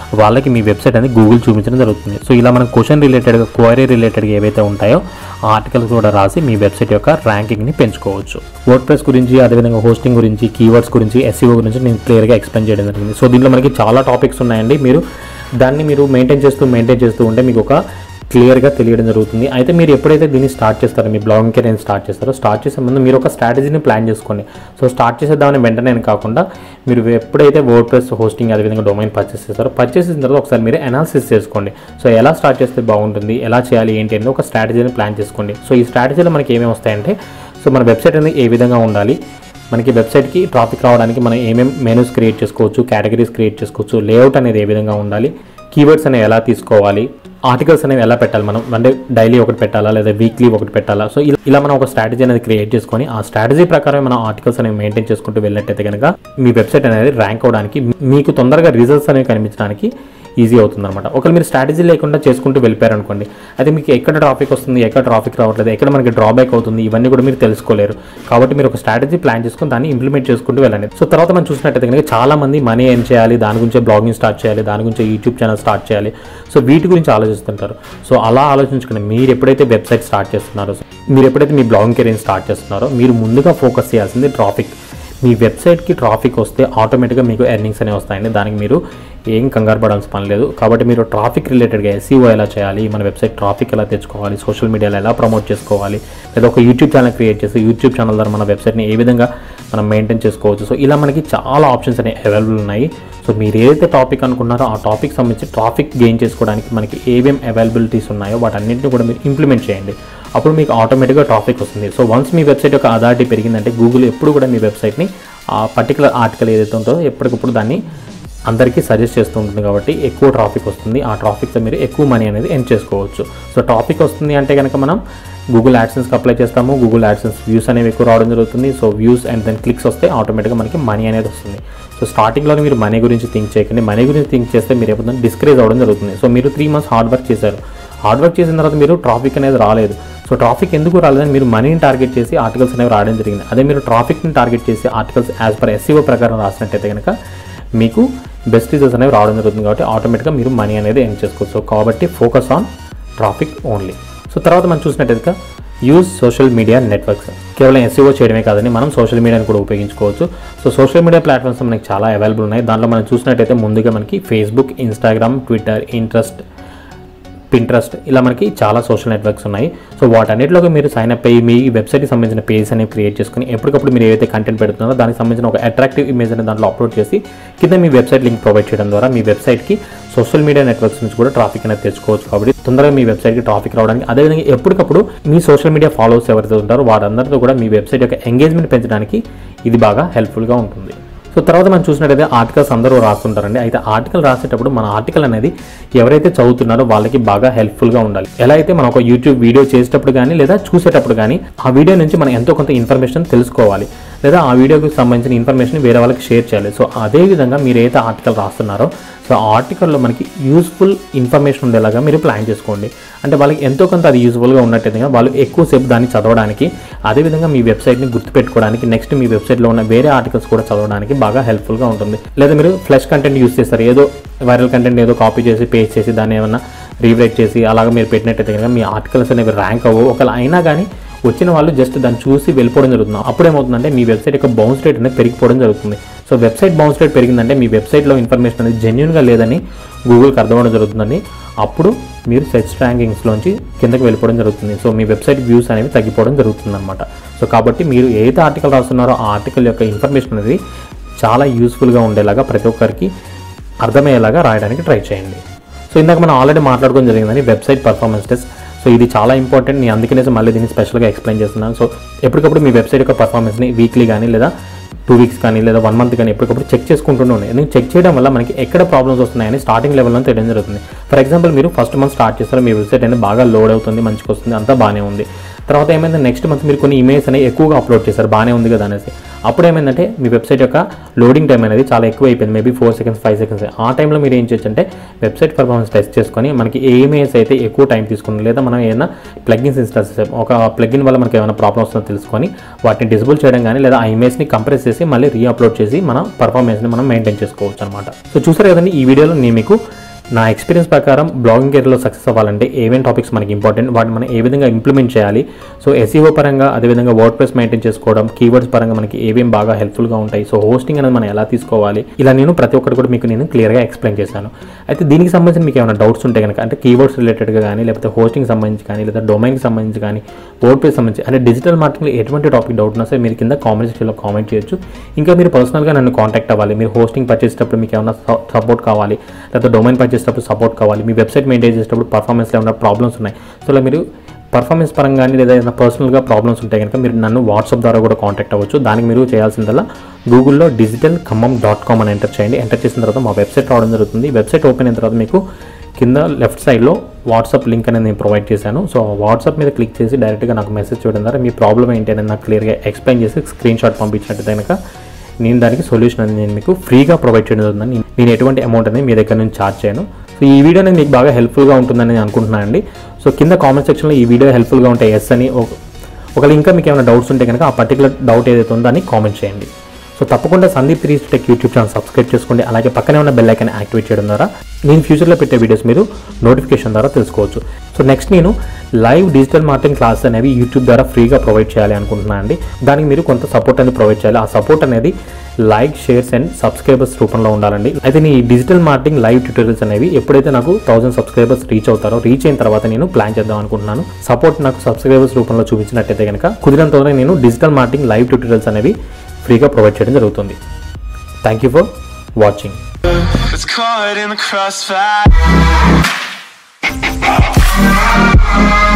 వాళ్ళకి మీ వెబ్సైట్ అనేది గూగుల్ చూపించడం జరుగుతుంది సో ఇలా మనం క్వశ్చన్ రిలేటెడ్గా క్వైరీ రిలేటెడ్గా ఏవైతే ఉంటాయో ఆ ఆర్టికల్స్ కూడా రాసి మీ వెబ్సైట్ యొక్క ర్యాంకింగ్ని పెంచుకోవచ్చు వర్డ్ ప్రెస్ గురించి అదేవిధంగా హోస్టింగ్ గురించి కీవర్డ్స్ గురించి ఎస్ఈఓ గురించి నేను క్లియర్గా ఎక్స్ప్లెయిన్ చేయడం జరిగింది సో దీంట్లో మనకి చాలా టాపిక్స్ ఉన్నాయండి మీరు దాన్ని మీరు మెయింటైన్ చేస్తూ మెయింటైన్ చేస్తూ ఉంటే మీకు ఒక క్లియర్గా తెలియడం జరుగుతుంది అయితే మీరు ఎప్పుడైతే దీన్ని స్టార్ట్ చేస్తారో మీ బ్లాగింగ్ కెరీర్ స్టార్ట్ చేస్తారో స్టార్ట్ చేసే ముందు మీరు ఒక స్ట్రాటజీని ప్లాన్ చేసుకోండి సో స్టార్ట్ చేసేద్దామని వెంటనే అని కాకుండా మీరు ఎప్పుడైతే వర్డ్ ప్రెస్ హోస్టింగ్ అదేవిధంగా డొమైన్ పర్చేస్ చేస్తారో పర్చేస్ చేసిన తర్వాత ఒకసారి మీరు అనాలిసిస్ చేసుకోండి సో ఎలా స్టార్ట్ చేస్తే బాగుంటుంది ఎలా చేయాలి ఏంటి అనేది ఒక స్ట్రాటజీని ప్లాన్ చేసుకోండి సో ఈ స్ట్రాటజీలో మనకి ఏమేమి వస్తాయంటే సో మన వెబ్సైట్ అనేది ఏ విధంగా ఉండాలి మనకి వెబ్సైట్కి ట్రాఫిక్ రావడానికి మనం ఏమేమి మెనూస్ క్రియేట్ చేసుకోవచ్చు కేటగిరీస్ క్రియేట్ చేసుకోవచ్చు లేఅవుట్ అనేది ఏ విధంగా ఉండాలి కీవర్డ్స్ అనేవి ఎలా తీసుకోవాలి ఆర్టికల్స్ అనేవి ఎలా పెట్టాలి మనం అంటే డైలీ ఒకటి పెట్టాలా లేదా వీక్లీ ఒకటి పెట్టాలా సో ఇలా ఇలా మనం ఒక స్ట్రాటజీ అనేది క్రియేట్ చేసుకొని ఆ స్ట్రాటజీ ప్రకారం మనం ఆర్టికల్స్ అనేవి మెయింటైన్ చేసుకుంటూ వెళ్ళినట్టయితే కనుక మీ వెబ్సైట్ అనేది ర్యాంక్ అవడానికి మీకు తొందరగా రిజల్ట్స్ అనేవి కనిపించడానికి ఈజీ అవుతుంది అనమాట ఒకవేళ మీరు స్ట్రాటజీ లేకుండా చేసుకుంటూ వెళ్ళిపోయారనుకోండి అయితే మీకు ఎక్కడ ట్రాఫిక్ వస్తుంది ఎక్కడ ట్రాఫిక్ రావట్లేదు ఎక్కడ మనకి డ్రాబ్యాక్ అవుతుంది ఇవన్నీ కూడా మీరు తెలుసుకోలేరు కాబట్టి మీరు ఒక స్ట్రాటజీ ప్లాన్ చేసుకుని దాన్ని ఇంప్లిమెంట్ చేసుకుంటూ వెళ్ళండి సో తర్వాత మనం చూసినట్టయితే కనుక చాలా మంది మనీ ఏం చేయాలి దాని గురించే బ్లాగింగ్ స్టార్ట్ చేయాలి దాని గురించి యూట్యూబ్ ఛానల్ స్టార్ట్ చేయాలి సో వీటి గురించి ఆలోచిస్తుంటారు సో అలా ఆలోచించుకుని మీరు ఎప్పుడైతే వెబ్సైట్ స్టార్ట్ చేస్తున్నారో మీరు ఎప్పుడైతే మీ బ్లాగింగ్ కెరీర్ స్టార్ట్ చేస్తున్నారో మీరు ముందుగా ఫోకస్ చేయాల్సింది ట్రాఫిక్ మీ వెబ్సైట్కి ట్రాఫిక్ వస్తే ఆటోమేటిక్గా మీకు ఎర్నింగ్స్ అనేవి వస్తాయండి దానికి మీరు ఏం కంగారు పడాల్సిన పని లేదు కాబట్టి మీరు ట్రాఫిక్ రిలేటెడ్గా ఎస్ఈఓ ఎలా చేయాలి మన వెబ్సైట్ ట్రాఫిక్ ఎలా తెచ్చుకోవాలి సోషల్ మీడియాలో ఎలా ప్రమోట్ చేసుకోవాలి లేదా ఒక యూట్యూబ్ ఛానల్ క్రియేట్ చేసి యూట్యూబ్ ఛానల్ ద్వారా మన వెబ్సైట్ని ఏ విధంగా మనం మెయింటైన్ చేసుకోవచ్చు సో ఇలా మనకి చాలా ఆప్షన్స్ అనేవి అవైలబుల్ ఉన్నాయి సో మీరు ఏదైతే టాపిక్ అనుకున్నారో ఆ టాపిక్ సంబంధించి ట్రాఫిక్ గెయిన్ చేసుకోవడానికి మనకి ఏమేమి అవైలబిలిటీస్ ఉన్నాయో వాటన్నింటిని కూడా మీరు ఇంప్లిమెంట్ చేయండి అప్పుడు మీకు ఆటోమేటిక్గా ట్రాఫిక్ వస్తుంది సో వన్స్ మీ వెబ్సైట్ యొక్క అథారిటీ పెరిగిందంటే గూగుల్ ఎప్పుడు కూడా మీ వెబ్సైట్ని ఆ పర్టికులర్ ఆర్టికల్ ఏదైతే ఉంటుందో ఎప్పటికప్పుడు దాన్ని అందరికీ సజెస్ట్ చేస్తూ ఉంటుంది కాబట్టి ఎక్కువ ట్రాఫిక్ వస్తుంది ఆ ట్రాఫిక్తో మీరు ఎక్కువ మనీ అనేది ఎన్ చేసుకోవచ్చు సో ట్రాఫిక్ వస్తుంది అంటే కనుక మనం గూగుల్ యాడ్సెన్స్కి అప్లై చేస్తాము గూగుల్ యాడ్సెన్స్ వ్యూస్ అనేవి ఎక్కువ రావడం జరుగుతుంది so views and then clicks వస్తే ఆటోమేటిక్గా మనకి మనీ అనేది వస్తుంది సో స్టార్టింగ్లో మీరు మనీ గురించి థింక్ చేయకండి మనీ గురించి థింక్ చేస్తే మీరు ఎప్పుడు డిస్కరేజ్ అవ్వడం జరుగుతుంది సో మీరు త్రీ మంత్స్ హార్డ్ వర్క్ చేశారు హార్డ్ వర్క్ చేసిన తర్వాత మీరు ట్రాఫిక్ అనేది రాలేదు సో ట్రాఫిక్ ఎందుకు రాలేదని మీరు మనీని టార్గెట్ చేసి ఆర్టికల్స్ అనేవి రావడం జరిగింది అదే మీరు ట్రాఫిక్ని టార్గెట్ చేసి ఆర్టికల్స్ యాజ్ పర్ ఎస్సీఓ ప్రకారం రాసినట్టయితే కనుక మీకు బెస్ట్ రిజల్ట్స్ అనేవి రావడం జరుగుతుంది కాబట్టి ఆటోమేటిక్గా మీరు మనీ అనేది ఎర్న్ చేసుకోవచ్చు సో కాబట్టి focus on traffic only so తర్వాత మనం చూసినట్టయితే యూజ్ సోషల్ మీడియా నెట్వర్క్స్ కేవలం ఎస్ఈఓ చేయడమే కాదని మనం సోషల్ మీడియాని కూడా ఉపయోగించుకోవచ్చు సో సోషల్ మీడియా ప్లాట్ఫామ్స్ మనకి చాలా అవైలబుల్ ఉన్నాయి దాంట్లో మనం చూసినట్టయితే ముందుగా మనకి Facebook Instagram Twitter interest Pinterest ఇలా మనకి చాలా సోషల్ నెట్వర్క్స్ ఉన్నాయి సో వాటన్నిటిలోకి మీరు సైన్ అప్ అయ్యి మీ వెబ్సైట్కి సంబంధించిన పేజ్ అనేవి క్రియేట్ చేసుకుని ఎప్పటికప్పుడు మీరు ఏదైతే కంటెంట్ పెడుతున్నారో దానికి సంబంధించిన ఒక అట్రాక్టివ్ ఇమేజ్ అనేది దాంట్లో అప్లోడ్ చేసి కింద మీ వెబ్సైట్ లింక్ ప్రొవైడ్ చేయడం ద్వారా మీ వెబ్సైట్కి సోషల్ మీడియా నెట్వర్క్స్ నుంచి కూడా ట్రాఫిక్ అనేది తెచ్చుకోవచ్చు కాబట్టి తొందరగా మీ వెబ్సైట్కి ట్రాఫిక్ రావడానికి అదేవిధంగా ఎప్పటికప్పుడు మీ సోషల్ మీడియా ఫాలోవర్స్ ఎవరైతే ఉంటారో వారందరితో కూడా మీ వెబ్సైట్ యొక్క ఎంగేజ్మెంట్ పెంచడానికి ఇది బాగా హెల్ప్ఫుల్గా ఉంటుంది సో తర్వాత మనం చూసినట్టయితే ఆర్టికల్స్ అందరూ రాస్తుంటారండి అయితే ఆర్టికల్ రాసేటప్పుడు మన ఆర్టికల్ అనేది ఎవరైతే చదువుతున్నారో వాళ్ళకి బాగా హెల్ప్ఫుల్గా ఉండాలి ఎలా అయితే మనం ఒక యూట్యూబ్ వీడియో చేసేటప్పుడు కానీ లేదా చూసేటప్పుడు కానీ ఆ వీడియో నుంచి మనం ఎంతో కొంత ఇన్ఫర్మేషన్ తెలుసుకోవాలి లేదా ఆ వీడియోకి సంబంధించిన ఇన్ఫర్మేషన్ వేరే వాళ్ళకి షేర్ చేయాలి సో అదే విధంగా మీరు ఏదైతే ఆర్టికల్ రాస్తున్నారో సో ఆ ఆర్టికల్లో మనకి యూస్ఫుల్ ఇన్ఫర్మేషన్ ఉండేలాగా మీరు ప్లాన్ చేసుకోండి అంటే వాళ్ళకి ఎంతో కొంత అది యూస్ఫుల్గా ఉన్నట్టయితే వాళ్ళు ఎక్కువసేపు దాన్ని చదవడానికి అదేవిధంగా మీ వెబ్సైట్ని గుర్తుపెట్టుకోవడానికి నెక్స్ట్ మీ వెబ్సైట్లో ఉన్న వేరే ఆర్టికల్స్ కూడా చదవడానికి బాగా హెల్ప్ఫుల్గా ఉంటుంది లేదా మీరు ఫ్లెష్ కంటెంట్ యూస్ చేస్తారు ఏదో వైరల్ కంటెంట్ ఏదో కాపీ చేసి పేస్ట్ చేసి దాన్ని ఏమన్నా రీరైట్ చేసి అలాగా మీరు పెట్టినట్టయితే కనుక మీ ఆర్టికల్స్ అనేవి ర్యాంక్ అవ్వవు ఒకవేళ అయినా కానీ వచ్చిన వాళ్ళు జస్ట్ దాన్ని చూసి వెళ్ళిపోవడం జరుగుతుంది అప్పుడు ఏమవుతుందంటే మీ వెబ్సైట్ యొక్క బౌన్స్ రేట్ అనేది పెరిగిపోవడం జరుగుతుంది సో వెబ్సైట్ బౌన్స్ రేట్ పెరిగిందంటే మీ వెబ్సైట్లో ఇన్ఫర్మేషన్ అనేది జెన్యున్గా లేదని గూగుల్కి అర్థమవడం జరుగుతుందని అప్పుడు మీరు సెర్చ్ ర్యాంకింగ్స్లోంచి కిందకి వెళ్ళిపోవడం జరుగుతుంది సో మీ వెబ్సైట్ వ్యూస్ అనేవి తగ్గిపోవడం జరుగుతుంది అనమాట సో కాబట్టి మీరు ఏదైతే ఆర్టికల్ రాస్తున్నారో ఆ ఆర్టికల్ యొక్క ఇన్ఫర్మేషన్ అనేది చాలా యూస్ఫుల్గా ఉండేలాగా ప్రతి ఒక్కరికి అర్థమయ్యేలాగా రాయడానికి ట్రై చేయండి సో ఇందాక మనం ఆల్రెడీ మాట్లాడుకోవడం జరిగిందని వెబ్సైట్ పర్ఫార్మెన్స్ టెస్ట్ సో ఇది చాలా ఇంపార్టెంట్ నేను అందుకనే మళ్ళీ దీన్ని స్పెషల్గా ఎక్స్ప్లెయిన్ చేస్తున్నాను సో ఎప్పటికప్పుడు మీ వెబ్సైట్ యొక్క పర్ఫార్మెన్స్ని వీక్లీ కానీ లేదా టూ వీక్స్ కానీ లేదా వన్ మంత్ కానీ ఎప్పటికప్పుడు చెక్ చేసుకుంటూనే ఉన్నాయి ఎందుకంటే చెక్ చేయడం వల్ల మనకి ఎక్కడ ప్రాబ్లమ్స్ వస్తున్నాయని స్టార్టింగ్ లెవెల్లో తెలియడం జరుగుతుంది ఫర్ ఎగ్జాంపుల్ మీరు ఫస్ట్ మంత్ స్టార్ట్ చేస్తారు మీ వెబ్సైట్ అనేది బాగా లోడ్ అవుతుంది మంచిగా వస్తుంది అంతా బాగానే ఉంది తర్వాత ఏమైంది నెక్స్ట్ మంత్ మీరు కొన్ని ఇమేజ్ అనేవి ఎక్కువగా అప్లోడ్ చేశారు బాగానే ఉంది కదా అనేసి అప్పుడు ఏమైందంటే మీ వెబ్సైట్ యొక్క లోడింగ్ టైం అనేది చాలా ఎక్కువ అయిపోయింది maybe four seconds five seconds ఆ టైంలో మీరు ఏం చేయొచ్చు అంటే వెబ్సైట్ పర్ఫార్మెన్స్ టెస్ట్ చేసుకొని మనకి ఏమేస్ అయితే ఎక్కువ టైం తీసుకుంటుంది లేదా మనం ఏదైనా ప్లగిన్స్ ఇన్స్టాల్ చేసాం ఒక ప్లగిన్ వల్ల మనకి ఏమైనా ప్రాబ్లమ్ వస్తుందో తెలుసుకొని వాటిని డిజబుల్ చేయడం కానీ లేదా ఆ ఇమేజ్ని కంప్రెస్ చేసి మళ్ళీ రీ అప్లోడ్ చేసి మన పర్ఫార్మెన్స్ని మనం మెయింటైన్ చేసుకోవచ్చు అనమాట సో చూసారు కదండి ఈ వీడియోలో నేను మీకు నా ఎక్స్పీరియన్స్ ప్రకారం బ్లాగింగ్ కెరీర్లో సక్సెస్ అవ్వాలంటే ఏమేం టాపిక్స్ మనకి ఇంపార్టెంట్ వాటిని మనం ఏ విధంగా ఇంప్లిమెంట్ చేయాలి సో ఎస్ఈఓ పరంగా అదేవిధంగా వర్డ్ ప్రెస్ మెయింటైన్ చేసుకోవడం కీవర్డ్స్ పరంగా మనకి ఏమేం బాగా హెల్ప్ఫుల్గా ఉంటాయి సో హోస్టింగ్ అనేది మనం ఎలా తీసుకోవాలి ఇలా నేను ప్రతి ఒక్కటి కూడా మీకు నేను క్లియర్గా ఎక్స్ప్లెయిన్ చేశాను అయితే దీనికి సంబంధించి మీకు ఏమైనా డౌట్స్ ఉంటే కనుక అంటే కీవర్డ్స్ రిలేటెడ్గా కానీ లేకపోతే హోస్టింగ్ సంబంధించి కానీ లేదా డొమైన్కి సంబంధించి కానీ వర్డ్ ప్రెస్ సంబంధించి అంటే డిజిటల్ మార్కెటింగ్లో ఎటువంటి టాపిక్ డౌట్ ఉన్నా సరే మీరు కింద కామెంట్ సెక్షన్లో కామెంట్ చేయొచ్చు ఇంకా మీరు పర్సనల్గా నన్ను కాంటాక్ట్ అవ్వాలి మీరు హోస్టింగ్ పర్చేసేటప్పుడు మీకు ఏమైనా సపోర్ట్ కావాలి లేకపోతే డొమైన్ పర్చేసేటప్పుడు సపోర్ట్ కావాలి మీ వెబ్సైట్ మెయింటైన్ చేసేటప్పుడు పర్ఫార్మెన్స్లో ఏమైనా ప్రాబ్లమ్స్ ఉన్నాయి సో ఇలా మీరు పర్ఫార్మెన్స్ పరంగా కానీ లేదా ఏదైనా పర్సనల్గా ప్రాబ్లమ్స్ ఉంటే కనుక మీరు నన్ను వాట్సాప్ ద్వారా కూడా కాంటాక్ట్ అవ్వచ్చు దానికి మీరు చేయాల్సిందల్లా గూగుల్లో డిజిటల్ ఖమ్మం డాట్ కామ్ అని ఎంటర్ చేయండి ఎంటర్ చేసిన తర్వాత మా వెబ్సైట్ రావడం జరుగుతుంది వెబ్సైట్ ఓపెన్ అయిన తర్వాత మీకు కింద లెఫ్ట్ సైడ్లో వాట్సాప్ లింక్ అనేది నేను ప్రొవైడ్ చేశాను సో వాట్సాప్ మీద క్లిక్ చేసి డైరెక్ట్గా నాకు మెసేజ్ చేయడం ద్వారా మీ ప్రాబ్లం ఏంటి అనేది నాకు క్లియర్గా ఎక్స్ప్లెయిన్ చేసి స్క్రీన్ షాట్ పంపించినట్టు కనుక నేను దానికి సొల్యూషన్ అనేది నేను మీకు ఫ్రీగా ప్రొవైడ్ చేయడం జరుగుతుంది నేను ఎటువంటి అమౌంట్ అనేది మీ దగ్గర నుంచి ఛార్జ్ చేయను సో ఈ వీడియో అనేది మీకు బాగా హెల్ప్ఫుల్గా ఉంటుందని నేను అనుకుంటున్నాను అండి సో కింద కామెంట్ సెక్షన్లో ఈ వీడియో హెల్ప్ఫుల్గా ఉంటే ఎస్ అని ఒక- ఒకవేళ ఇంకా మీకు ఏమైనా డౌట్స్ ఉంటే కనుక ఆ పర్టికులర్ డౌట్ ఏదైతే ఉందో అని కామెంట్ చేయండి సో తప్పకుండా Sandeep three tech YouTube channel subscribe చేసుకోండి అలాగే పక్కనే ఉన్న బెల్ ఐకాన్ యాక్టివేట్ చేయడం ద్వారా నేను ఫ్యూచర్లో పెట్టే వీడియోస్ మీరు నోటిఫికేషన్ ద్వారా తెలుసుకోవచ్చు సో నెక్స్ట్ నేను లైవ్ డిజిటల్ మార్కెటింగ్ క్లాస్ అనేవి యూట్యూబ్ ద్వారా ఫ్రీగా ప్రొవైడ్ చేయాలి అనుకుంటున్నాను అండి దానికి మీరు కొంత సపోర్ట్ అనేది ప్రొవైడ్ చేయాలి ఆ సపోర్ట్ అనేది లైక్ షేర్స్ అండ్ సబ్స్క్రైబర్స్ రూపంలో ఉండాలండి అయితే నీ డిజిటల్ మార్కెటింగ్ లైవ్ ట్యూటోరియల్స్ అనేవి ఎప్పుడైతే నాకు థౌసండ్ సబ్స్క్రైబర్స్ రీచ్ అవుతారో రీచ్ అయిన తర్వాత నేను ప్లాన్ చేద్దాం అనుకుంటున్నాను సపోర్ట్ నాకు సబ్స్క్రైబర్స్ రూపంలో చూపించినట్టయితే కనుక కుదిరినంత వరకు నేను డిజిటల్ మార్కెటింగ్ లైవ్ ట్యూటోరియల్స్ అనేవి ఫ్రీగా ప్రొవైడ్ చేయడం జరుగుతుంది thank you for watching It's caught in the crossfire.